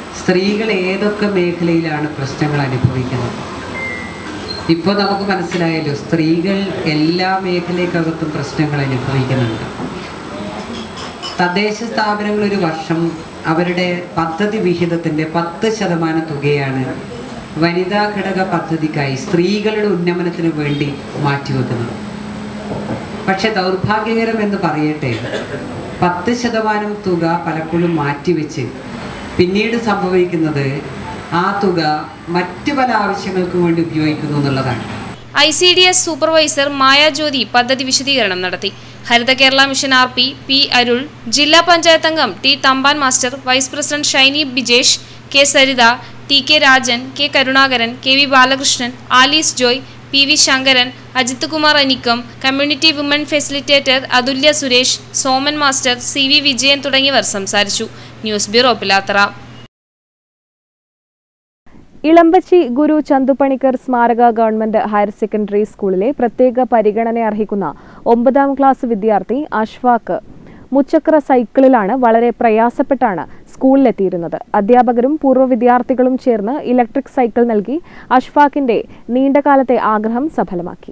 സ്ത്രീകൾ ഏതൊക്കെ മേഖലയിലാണ് പ്രശ്നങ്ങൾ അനുഭവിക്കുന്നത് ഇപ്പോൾ നമുക്ക് മനസ്സിലായല്ലോ സ്ത്രീകൾ എല്ലാ മേഖലയ്ക്കകത്തും പ്രശ്നങ്ങൾ അനുഭവിക്കുന്നുണ്ട് തദ്ദേശ സ്ഥാപനങ്ങൾ ഒരു വർഷം അവരുടെ പദ്ധതി വിഹിതത്തിൻ്റെ പത്ത് ശതമാനം തുകയാണ് വനിതാ ഘടക പദ്ധതിക്കായി സ്ത്രീകളുടെ ഉന്നമനത്തിന് വേണ്ടി മാറ്റിവെക്കുന്നത് പക്ഷെ ദൗർഭാഗ്യകരം എന്ന് പറയട്ടെ പത്ത് ശതമാനം തുക പലപ്പോഴും മാറ്റിവെച്ച് പിന്നീട് സംഭവിക്കുന്നത് ആ തുക മറ്റു പല ആവശ്യങ്ങൾക്കും വേണ്ടി ഉപയോഗിക്കുന്നു എന്നുള്ളതാണ് I C D S supervisor Mayajyothi പദ്ധതി വിശദീകരണം നടത്തി Haritha Kerala mission R P P Arul ജില്ലാ പഞ്ചായത്ത് അംഗം T Thampan master vice president Shiny Bijesh K Saritha T K Rajan K Karunakaran K V Balakrishnan Alice Joy P V Sankaran Ajith Kumar അനിക്കം community woman facilitator Athulya Suresh Soman master C V Vijayan തുടങ്ങിയവർ സംസാരിച്ചു ന്യൂസ് ബ്യൂറോ പിലാത്തറ ഇളമ്പച്ചി ഗുരു ചന്തുപണിക്കർ സ്മാരക ഗവൺമെന്റ് ഹയർ സെക്കൻഡറി സ്കൂളിലെ പ്രത്യേക പരിഗണന അർഹിക്കുന്ന ഒമ്പതാം ക്ലാസ് വിദ്യാർത്ഥി അഷ്ഫാക്ക് മുച്ചക്ര സൈക്കിളിലാണ് വളരെ പ്രയാസപ്പെട്ടാണ് സ്കൂളിലെത്തിയിരുന്നത് അധ്യാപകരും പൂർവ്വ വിദ്യാർത്ഥികളും ചേർന്ന് ഇലക്ട്രിക് സൈക്കിൾ നൽകി അഷ്ഫാക്കിന്റെ നീണ്ടകാലത്തെ ആഗ്രഹം സഫലമാക്കി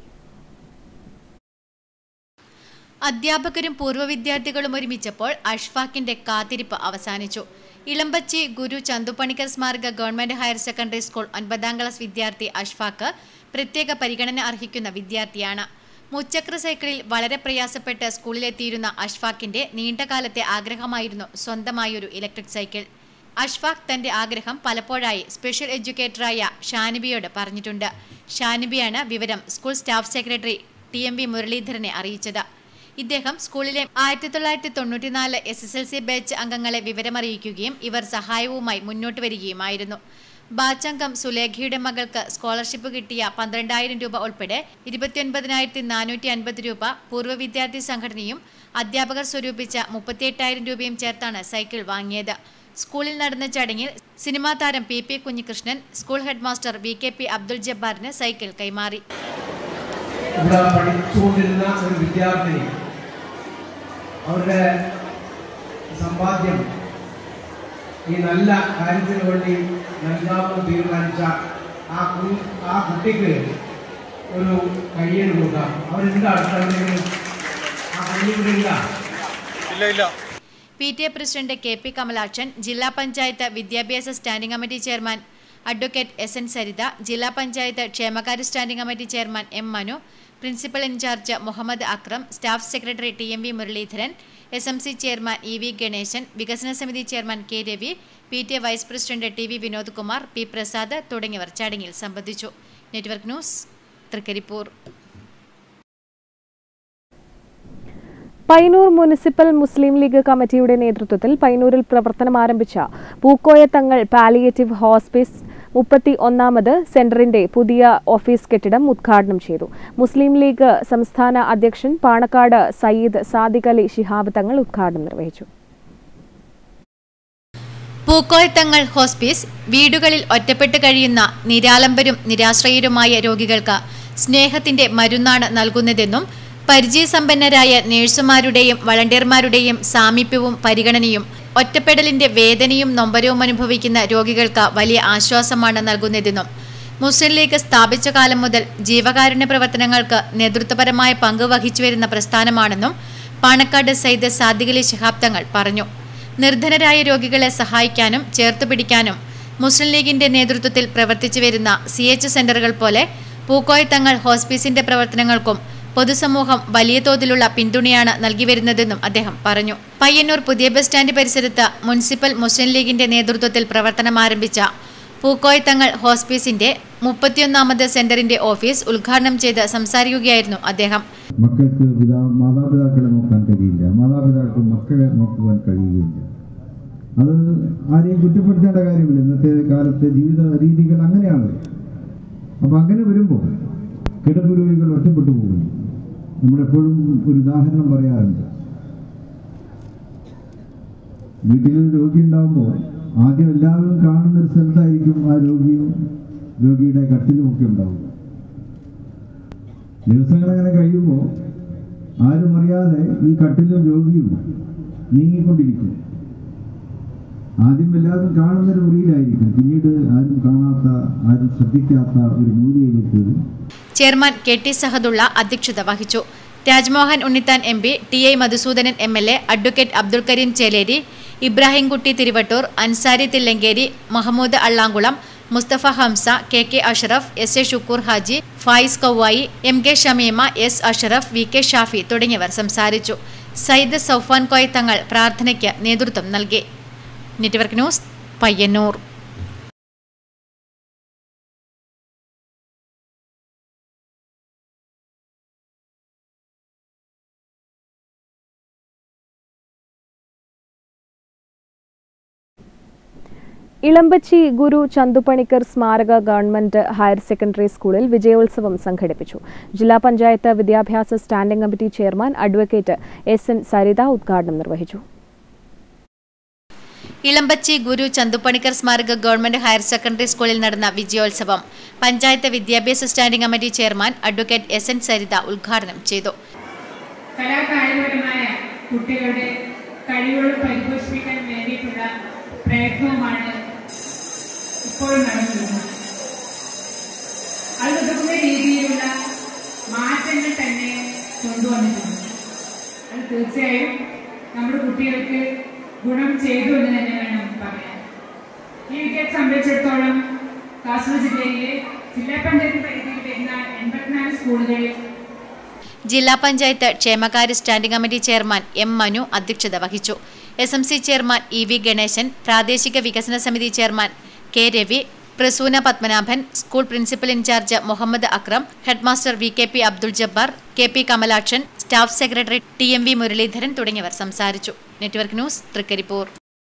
അധ്യാപകരും പൂർവ്വ വിദ്യാർത്ഥികളും ഒരുമിച്ചപ്പോൾ അഷ്ഫാഖിന്റെ കാത്തിരിപ്പ് അവസാനിച്ചു ഇളമ്പച്ചി ഗുരു ചന്തുപണിക്കർ സ്മാരക ഗവൺമെന്റ് ഹയർ സെക്കൻഡറി സ്കൂൾ ഒൻപതാം ക്ലാസ് വിദ്യാർത്ഥി അഷ്ഫാഖ് പ്രത്യേക പരിഗണന അർഹിക്കുന്ന വിദ്യാർത്ഥിയാണ് മുച്ചക്ര സൈക്കിളിൽ വളരെ പ്രയാസപ്പെട്ട് സ്കൂളിലെത്തിയിരുന്ന അഷ്ഫാഖിന്റെ നീണ്ടകാലത്തെ ആഗ്രഹമായിരുന്നു സ്വന്തമായൊരു ഇലക്ട്രിക് സൈക്കിൾ അഷ്ഫാഖ് തന്റെ ആഗ്രഹം പലപ്പോഴായി സ്പെഷ്യൽ എഡ്യൂക്കേറ്ററായ ഷാനിബിയോട് പറഞ്ഞിട്ടുണ്ട് ഷാനിബിയാണ് വിവരം school staff secretary T M V മുരളീധരനെ അറിയിച്ചത് ഇദ്ദേഹം സ്കൂളിലെ ആയിരത്തി തൊള്ളായിരത്തി തൊണ്ണൂറ്റിനാല് S S L C batch അംഗങ്ങളെ വിവരമറിയിക്കുകയും ഇവർ സഹായവുമായി മുന്നോട്ട് വരികയുമായിരുന്നു ബാച്ച് അംഗം സുലേഖയുടെ മകൾക്ക് സ്കോളർഷിപ്പ് കിട്ടിയ പന്ത്രണ്ടായിരം രൂപ ഉൾപ്പെടെ ഇരുപത്തിയൊൻപതിനായിരത്തി നാനൂറ്റി അൻപത് രൂപ പൂർവ്വ വിദ്യാർത്ഥി സംഘടനയും അധ്യാപകർ സ്വരൂപിച്ച മുപ്പത്തിയെട്ടായിരം രൂപയും ചേർത്താണ് സൈക്കിൾ വാങ്ങിയത് സ്കൂളിൽ നടന്ന ചടങ്ങിൽ സിനിമാ താരം P P Kunhikrishnan school head master V K P Abdul ജബ്ബാറിന് സൈക്കിൾ കൈമാറി ഇവിടെ പഠിച്ചുകൊണ്ടിരുന്ന ഒരു വിദ്യാർത്ഥിനി അവരുടെ സമ്പാദ്യം ഈ നല്ല കാര്യത്തിന് വേണ്ടി നൽകാമെന്ന് തീരുമാനിച്ച ആ കു ആ കുട്ടിക്ക് ഒരു കയ്യിൽ കൊടുക്കാം അവരുണ്ട് അടുത്തെവിടെയെങ്കിലും ആ കയ്യിൽ ഇല്ല ഇല്ല ഇല്ല P T A president K P Kamalakshan ജില്ലാ പഞ്ചായത്ത് വിദ്യാഭ്യാസ standing committee chairman advocate S N Saritha ജില്ലാ പഞ്ചായത്ത് ക്ഷേമകാര്യ standing committee chairman M Manu principal in charge Muhammad Akram staff secretary T M V Muraleedharan S M C chairman E V Ganesan വികസന സമിതി chairman K Ravi P T A vice president T V Vinod Kumar P Prasad തുടങ്ങിയവർ ചടങ്ങിൽ സംബന്ധിച്ചു network news Thrikaripur Payyanur municipal മുസ്ലിം ലീഗ് കമ്മിറ്റിയുടെ നേതൃത്വത്തിൽ പയ്യന്നൂരിൽ പ്രവർത്തനം ആരംഭിച്ച പൂക്കോയത്തങ്ങൾ പാലിയേറ്റീവ് ഹോസ്പിസ് മുപ്പത്തി ഒന്നാമത് സെന്ററിന്റെ പുതിയ ഓഫീസ് കെട്ടിടം ഉദ്ഘാടനം ചെയ്തു മുസ്ലിം ലീഗ് സംസ്ഥാന അധ്യക്ഷൻ പാണക്കാട് സയ്യിദ് സാദിഖ് അലി ശിഹാബ് തങ്ങൾ ഉദ്ഘാടനം നിർവഹിച്ചു പൂക്കോയത്തങ്ങൾ ഹോസ്പീസ് വീടുകളിൽ ഒറ്റപ്പെട്ട് കഴിയുന്ന നിരാലംബരും നിരാശ്രയരുമായ രോഗികൾക്ക് സ്നേഹത്തിന്റെ മരുന്നാണ് നൽകുന്നതെന്നും പരിചയസമ്പന്നരായ നഴ്സുമാരുടെയും വളണ്ടിയർമാരുടെയും സാമീപ്യവും പരിഗണനയും ഒറ്റപ്പെടലിന്റെ വേദനയും നൊമ്പരവും അനുഭവിക്കുന്ന രോഗികൾക്ക് വലിയ ആശ്വാസമാണ് നൽകുന്നതെന്നും മുസ്ലിം ലീഗ് സ്ഥാപിച്ച കാലം മുതൽ ജീവകാരുണ്യ പ്രവർത്തനങ്ങൾക്ക് നേതൃത്വപരമായ പങ്ക് വഹിച്ചു വരുന്ന പ്രസ്ഥാനമാണെന്നും പാണക്കാട് സയ്യിദ് സാദിഖലി ശിഹാബ് തങ്ങൾ പറഞ്ഞു നിർധനരായ രോഗികളെ സഹായിക്കാനും ചേർത്തുപിടിക്കാനും മുസ്ലിം ലീഗിന്റെ നേതൃത്വത്തിൽ പ്രവർത്തിച്ചു വരുന്ന സി എച്ച് സെന്ററുകൾ പോലെ പൂക്കോയത്തങ്ങൾ ഹോസ്പീസിന്റെ പ്രവർത്തനങ്ങൾക്കും പൊതുസമൂഹം വലിയ തോതിലുള്ള പിന്തുണയാണ് നൽകി വരുന്നതെന്നും അദ്ദേഹം പറഞ്ഞു പയ്യന്നൂർ പുതിയ ബസ് സ്റ്റാൻഡ് പരിസരത്ത് മുനിസിപ്പൽ മുസ്ലിം ലീഗിന്റെ നേതൃത്വത്തിൽ പ്രവർത്തനം ആരംഭിച്ച പൂക്കോയത്തങ്ങൾ ഹോസ്പീസിന്റെ മുപ്പത്തിയൊന്നാമത് സെന്ററിന്റെ ഓഫീസ് ഉദ്ഘാടനം ചെയ്ത് സംസാരിക്കുകയായിരുന്നു അദ്ദേഹം മക്കൾക്ക് പിതാ മാതാപിതാക്കളെ നോക്കാൻ കഴിയില്ല മാതാപിതാക്കൾക്ക് മക്കളെ നോക്കുവാൻ കഴിയുകയില്ല അത് ആരെയും കുറ്റപ്പെടുത്തേണ്ട കാര്യമില്ല ഇന്നത്തെ കാലത്തെ ജീവിത രീതികൾ അങ്ങനെയാണ് അപ്പം അങ്ങനെ വരുമ്പോൾ കിടപ്പ് രോഗികൾ ഒറ്റപ്പെട്ടു പോകുന്നു നമ്മളെപ്പോഴും ഒരു ഉദാഹരണം പറയാറുണ്ട് വീട്ടിൽ ഒരു രോഗി ഉണ്ടാകുമ്പോൾ ആദ്യം എല്ലാവരും കാണുന്ന ഒരു സ്ഥലത്തായിരിക്കും ആ രോഗിയും രോഗിയുടെ കട്ടിലും ഒക്കെ ഉണ്ടാവുക ദിവസങ്ങൾ അങ്ങനെ കഴിയുമ്പോൾ ആരും അറിയാതെ ഈ കട്ടിലും രോഗിയും നീങ്ങിക്കൊണ്ടിരിക്കും ആദ്യം എല്ലാവരും കാണുന്ന ഒരു മുറിയിലായിരിക്കും പിന്നീട് ആരും കാണാത്ത ആരും ശ്രദ്ധിക്കാത്ത ഒരു മൂലയിലേക്ക് വരും ചെയർമാൻ കെ ടി സഹദുള്ള അധ്യക്ഷത വഹിച്ചു Rajmohan Unnithan M P T I Madhusoodanan M L A advocate Abdul Kareem Cheleri Ibrahimkutty Thiruvattoor Ansari Thillankeri Mahmood Allankulam Musthafa Hamza K K Ashraf S A Shukkur Haji Fayis Kavvayi M K Shameema S Ashraf V K Shafi തുടങ്ങിയവർ സംസാരിച്ചു സയ്യിദ് സൗഫാൻ കോയ് തങ്ങൾ പ്രാർത്ഥനയ്ക്ക് നേതൃത്വം നൽകി നെറ്റ്വർക്ക് ന്യൂസ് പയ്യന്നൂർ ഇളമ്പച്ചി ഗുരു ചന്തുപണിക്കർ സ്മാരക ഗവൺമെന്റ് ഹയർ സെക്കൻഡറി സ്കൂളിൽ വിജയോത്സവം സംഘടിപ്പിച്ചു ജില്ലാ പഞ്ചായത്ത് വിദ്യാഭ്യാസ standing committee chairman advocate S N Saritha ഉദ്ഘാടനം നിർവഹിച്ചു ഇളമ്പച്ചി ഗുരു ചന്തുപണിക്കർ സ്മാരക ഗവൺമെന്റ് ഹയർ സെക്കൻഡറി സ്കൂളിൽ നടന്ന വിജയോത്സവം പഞ്ചായത്ത് വിദ്യാഭ്യാസ standing committee chairman advocate S N Saritha ഉദ്ഘാടനം ചെയ്തു കലാകായികപരമായ കുട്ടികളുടെ കഴിവുകൾ പരിപോഷിപ്പിക്കാൻ വേണ്ടിയിട്ടുള്ള പ്രയത്നവുമാണ് ഇപ്പോൾ നടക്കുന്നത് അത് ഉതകുന്ന രീതിയിലുള്ള മാറ്റങ്ങൾ തന്നെ കൊണ്ടുവന്നിട്ടുണ്ട് അത് തീർച്ചയായും നമ്മുടെ കുട്ടികൾക്ക് ഗുണം ചെയ്തു എന്ന് തന്നെ വേണം പറയാൻ ഈ വിദ്യയെ സംബന്ധിച്ചിടത്തോളം കാസർഗോഡ് ജില്ലയിലെ ജില്ലാ പഞ്ചായത്ത് പരിധിയിൽ വരുന്ന എൺപത്തിനാല് സ്കൂളുകളിൽ ജില്ലാ പഞ്ചായത്ത് ക്ഷേമകാര്യ standing committee chairman M Manu അധ്യക്ഷത വഹിച്ചു S M C chairman E V Ganesan പ്രാദേശിക വികസന സമിതി chairman K Ravi Prasoona Padmanabhan school principal in charge Muhammad Akram headmaster V K P Abdul Jabbar K P Kamalakshan staff secretary T M V Muraleedharan തുടങ്ങിയവർ സംസാരിച്ചു network news Thrikaripur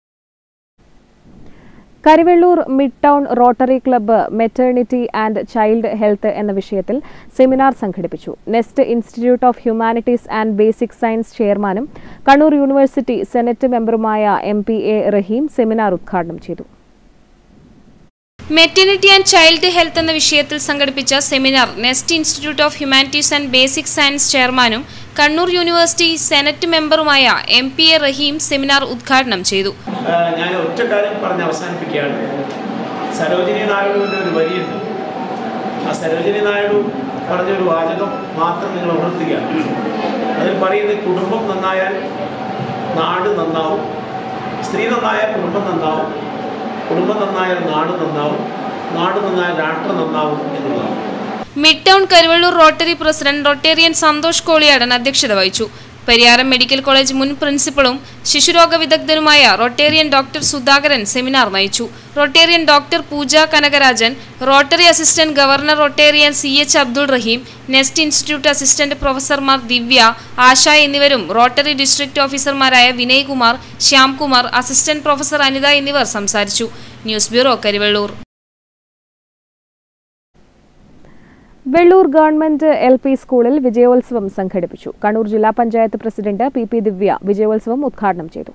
Karivellur mid town rotary club maternity and child health എന്ന വിഷയത്തിൽ സെമിനാർ സംഘടിപ്പിച്ചു Nest institute of humanities and basic science ചെയർമാനും കണ്ണൂർ യൂണിവേഴ്സിറ്റി സെനറ്റ് മെമ്പറുമായ M P A Raheem seminar ഉദ്ഘാടനം ചെയ്തു മെറ്റേണിറ്റി ആൻഡ് ചൈൽഡ് ഹെൽത്ത് എന്ന വിഷയത്തിൽ സംഘടിപ്പിച്ച seminar Nest institute of humanities and basic science ചെയർമാനും കണ്ണൂർ യൂണിവേഴ്സിറ്റി സെനറ്റ് മെമ്പറുമായ M P A Raheem seminar ഉദ്ഘാടനം ചെയ്തു ഞാൻ ഒറ്റ കാര്യം പറഞ്ഞ് അവസാനിപ്പിക്കുകയാണ് സരോജിനി നായിഡുവിൻ്റെ ഒരു വരിയുണ്ട് ആ സരോജിനി നായിഡു പറഞ്ഞൊരു വാചകം മാത്രം നിങ്ങൾ ഉണർത്തുകയാണ് അതിൽ പറയുന്നത് കുടുംബം നന്നായാൽ നാട് നന്നാവും സ്ത്രീ നന്നായാൽ കുടുംബം നന്നാവും കുടുംബം നന്നായാൽ നാട് നന്നാവും നാട് നന്നായാൽ രാഷ്ട്രം നന്നാവും എന്നുള്ളതാണ് mid town Karuvalloor rotary president rotarian Santhosh Koliyadan അധ്യക്ഷത വഹിച്ചു പരിയാരം മെഡിക്കൽ കോളേജ് മുൻ പ്രിൻസിപ്പളും ശിശുരോഗ വിദഗ്ധനുമായ റൊട്ടേറിയൻ ഡോക്ടർ സുധാകരൻ സെമിനാർ നയിച്ചു rotarian doctor Pooja Kanakarajan rotary assistant governor rotarian C H Abdul Raheem Nest institute assistant പ്രൊഫസർമാർ ദിവ്യ ആശ എന്നിവരും റോട്ടറി ഡിസ്ട്രിക്ട് ഓഫീസർമാരായ വിനയ്കുമാർ ശ്യാംകുമാർ അസിസ്റ്റന്റ് പ്രൊഫസർ അനിത എന്നിവർ സംസാരിച്ചു news bureau Karivellur Vellur government L P സ്കൂളിൽ വിജയോത്സവം സംഘടിപ്പിച്ചു കണ്ണൂർ ജില്ലാ panchayat president P P Divya വിജയോത്സവം ഉദ്ഘാടനം ചെയ്തു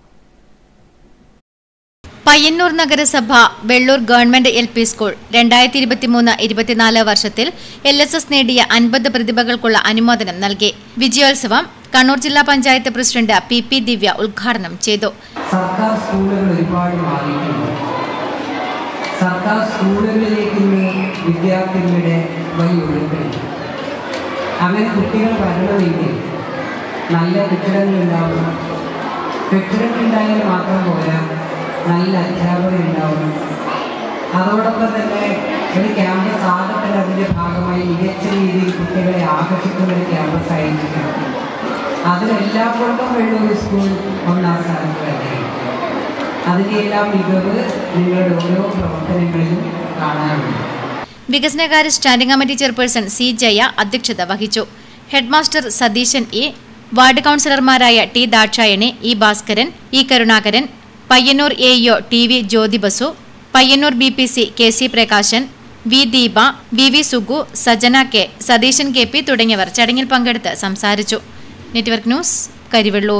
പയ്യന്നൂർ നഗരസഭ Vellur government L P school രണ്ടായിരത്തി ഇരുപത്തിമൂന്ന് ഇരുപത്തിനാല് വർഷത്തിൽ എൽ എസ് എസ് നേടിയ അൻപത് പ്രതിഭകൾക്കുള്ള അനുമോദനം നൽകി വിജയോത്സവം കണ്ണൂർ ജില്ലാ panchayat president P P Divya ഉദ്ഘാടനം ചെയ്തു സർക്കാർ സ്കൂളുകൾ ഒരുപാട് മാറിയിട്ടുണ്ട് സർക്കാർ സ്കൂളുകളിലേക്ക് ഇന്ന് വിദ്യാർത്ഥികളുടെ വലിയ ഒഴുക്കുണ്ട് അങ്ങനെ കുട്ടികൾ വരണമെങ്കിൽ നല്ല കെട്ടിടങ്ങൾ ഉണ്ടാവണം കെട്ടിടങ്ങൾ ഉണ്ടായാൽ മാത്രം പോരാ നല്ല അധ്യാപകർ ഉണ്ടാവണം അതോടൊപ്പം തന്നെ ഒരു ക്യാമ്പസ് ആകെ തന്നെ അതിൻ്റെ ഭാഗമായി മികച്ച രീതിയിൽ കുട്ടികളെ ആകർഷിക്കുന്ന ഒരു ക്യാമ്പസ് ആയിരിക്കണം അതിലെല്ലാം കൊണ്ടും വെള്ളൂർ സ്കൂൾ ഒന്നാം സ്ഥാനത്ത് തന്നെയാണ് അതിൻ്റെ എല്ലാം മികവ് നിങ്ങളുടെ ഓരോ പ്രവർത്തനങ്ങളിലും കാണാറുണ്ട് വികസനകാര്യ standing committee chairperson C Jaya അധ്യക്ഷത വഹിച്ചു ഹെഡ്മാസ്റ്റർ സതീശൻ ഇ വാർഡ് കൗൺസിലർമാരായ T Dakshayani E Bhaskaran E Karunakaran Payyanur A EO T V Jyothibasu Payyanur B P C K C Prakashan V Deepa V V Sugu Sajana K Satheesan K P തുടങ്ങിയവർ ചടങ്ങിൽ പങ്കെടുത്ത് സംസാരിച്ചു നെറ്റ്വർക്ക് ന്യൂസ് കരിവെള്ളൂർ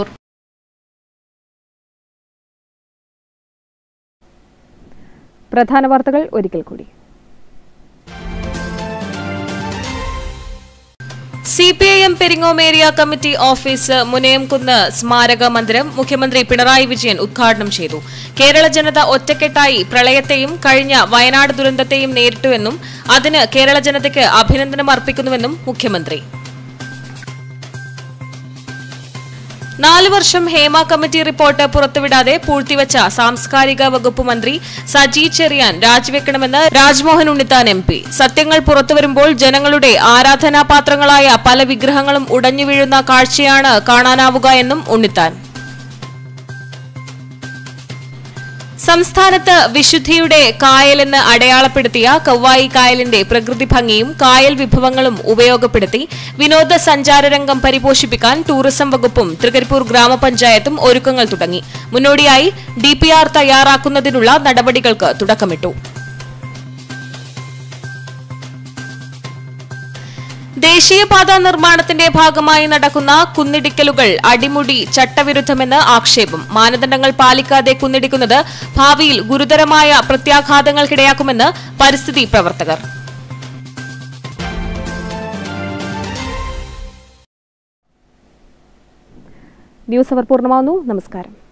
പ്രധാന വാർത്തകൾ ഒരിക്കൽ കൂടി C P I M Peringome area committee office Munayamkunnu സ്മാരക മന്ദിരം മുഖ്യമന്ത്രി പിണറായി വിജയൻ ഉദ്ഘാടനം ചെയ്തു കേരള ജനത ഒറ്റക്കെട്ടായി പ്രളയത്തെയും കഴിഞ്ഞ വയനാട് ദുരന്തത്തെയും നേരിട്ടുവെന്നും അതിന് കേരള ജനതയ്ക്ക് അഭിനന്ദനം അർപ്പിക്കുന്നുവെന്നും മുഖ്യമന്ത്രി നാല് വർഷം ഹേമ കമ്മിറ്റി റിപ്പോർട്ട് പുറത്തുവിടാതെ പൂഴ്ത്തിവച്ച സാംസ്കാരിക വകുപ്പ് മന്ത്രി സജി ചെറിയാൻ രാജിവെക്കണമെന്ന് രാജ്മോഹൻ ഉണ്ണിത്താൻ എം പി സത്യങ്ങൾ പുറത്തുവരുമ്പോൾ ജനങ്ങളുടെ ആരാധനാപാത്രങ്ങളായ പല വിഗ്രഹങ്ങളും ഉടഞ്ഞു വീഴുന്ന കാഴ്ചയാണ് കാണാനാവുക എന്നും ഉണ്ണിത്താൻ സംസ്ഥാനത്ത് വിശുദ്ധിയുടെ കായലെന്ന് അടയാളപ്പെടുത്തിയ കവ്വായി കായലിന്റെ പ്രകൃതി ഭംഗിയും കായൽ വിഭവങ്ങളും ഉപയോഗപ്പെടുത്തി വിനോദസഞ്ചാര രംഗം പരിപോഷിപ്പിക്കാൻ ടൂറിസം വകുപ്പും തൃക്കരിപ്പൂർ ഗ്രാമപഞ്ചായത്തും ഒരുക്കങ്ങൾ തുടങ്ങി മുന്നോടിയായി ഡിപിആർ തയ്യാറാക്കുന്നതിനുള്ള നടപടികൾക്ക് തുടക്കമിട്ടു ദേശീയപാത നിർമ്മാണത്തിന്റെ ഭാഗമായി നടക്കുന്ന കുന്നിടിക്കലുകൾ അടിമുടി ചട്ടവിരുദ്ധമെന്ന് ആക്ഷേപം മാനദണ്ഡങ്ങൾ പാലിക്കാതെ കുന്നിടിക്കുന്നത് ഭാവിയിൽ ഗുരുതരമായ പ്രത്യാഘാതങ്ങൾക്കിടയാക്കുമെന്ന് പരിസ്ഥിതി പ്രവർത്തകർ ന്യൂസ് അവർ പൂർണ്ണമാവുന്നു നമസ്കാരം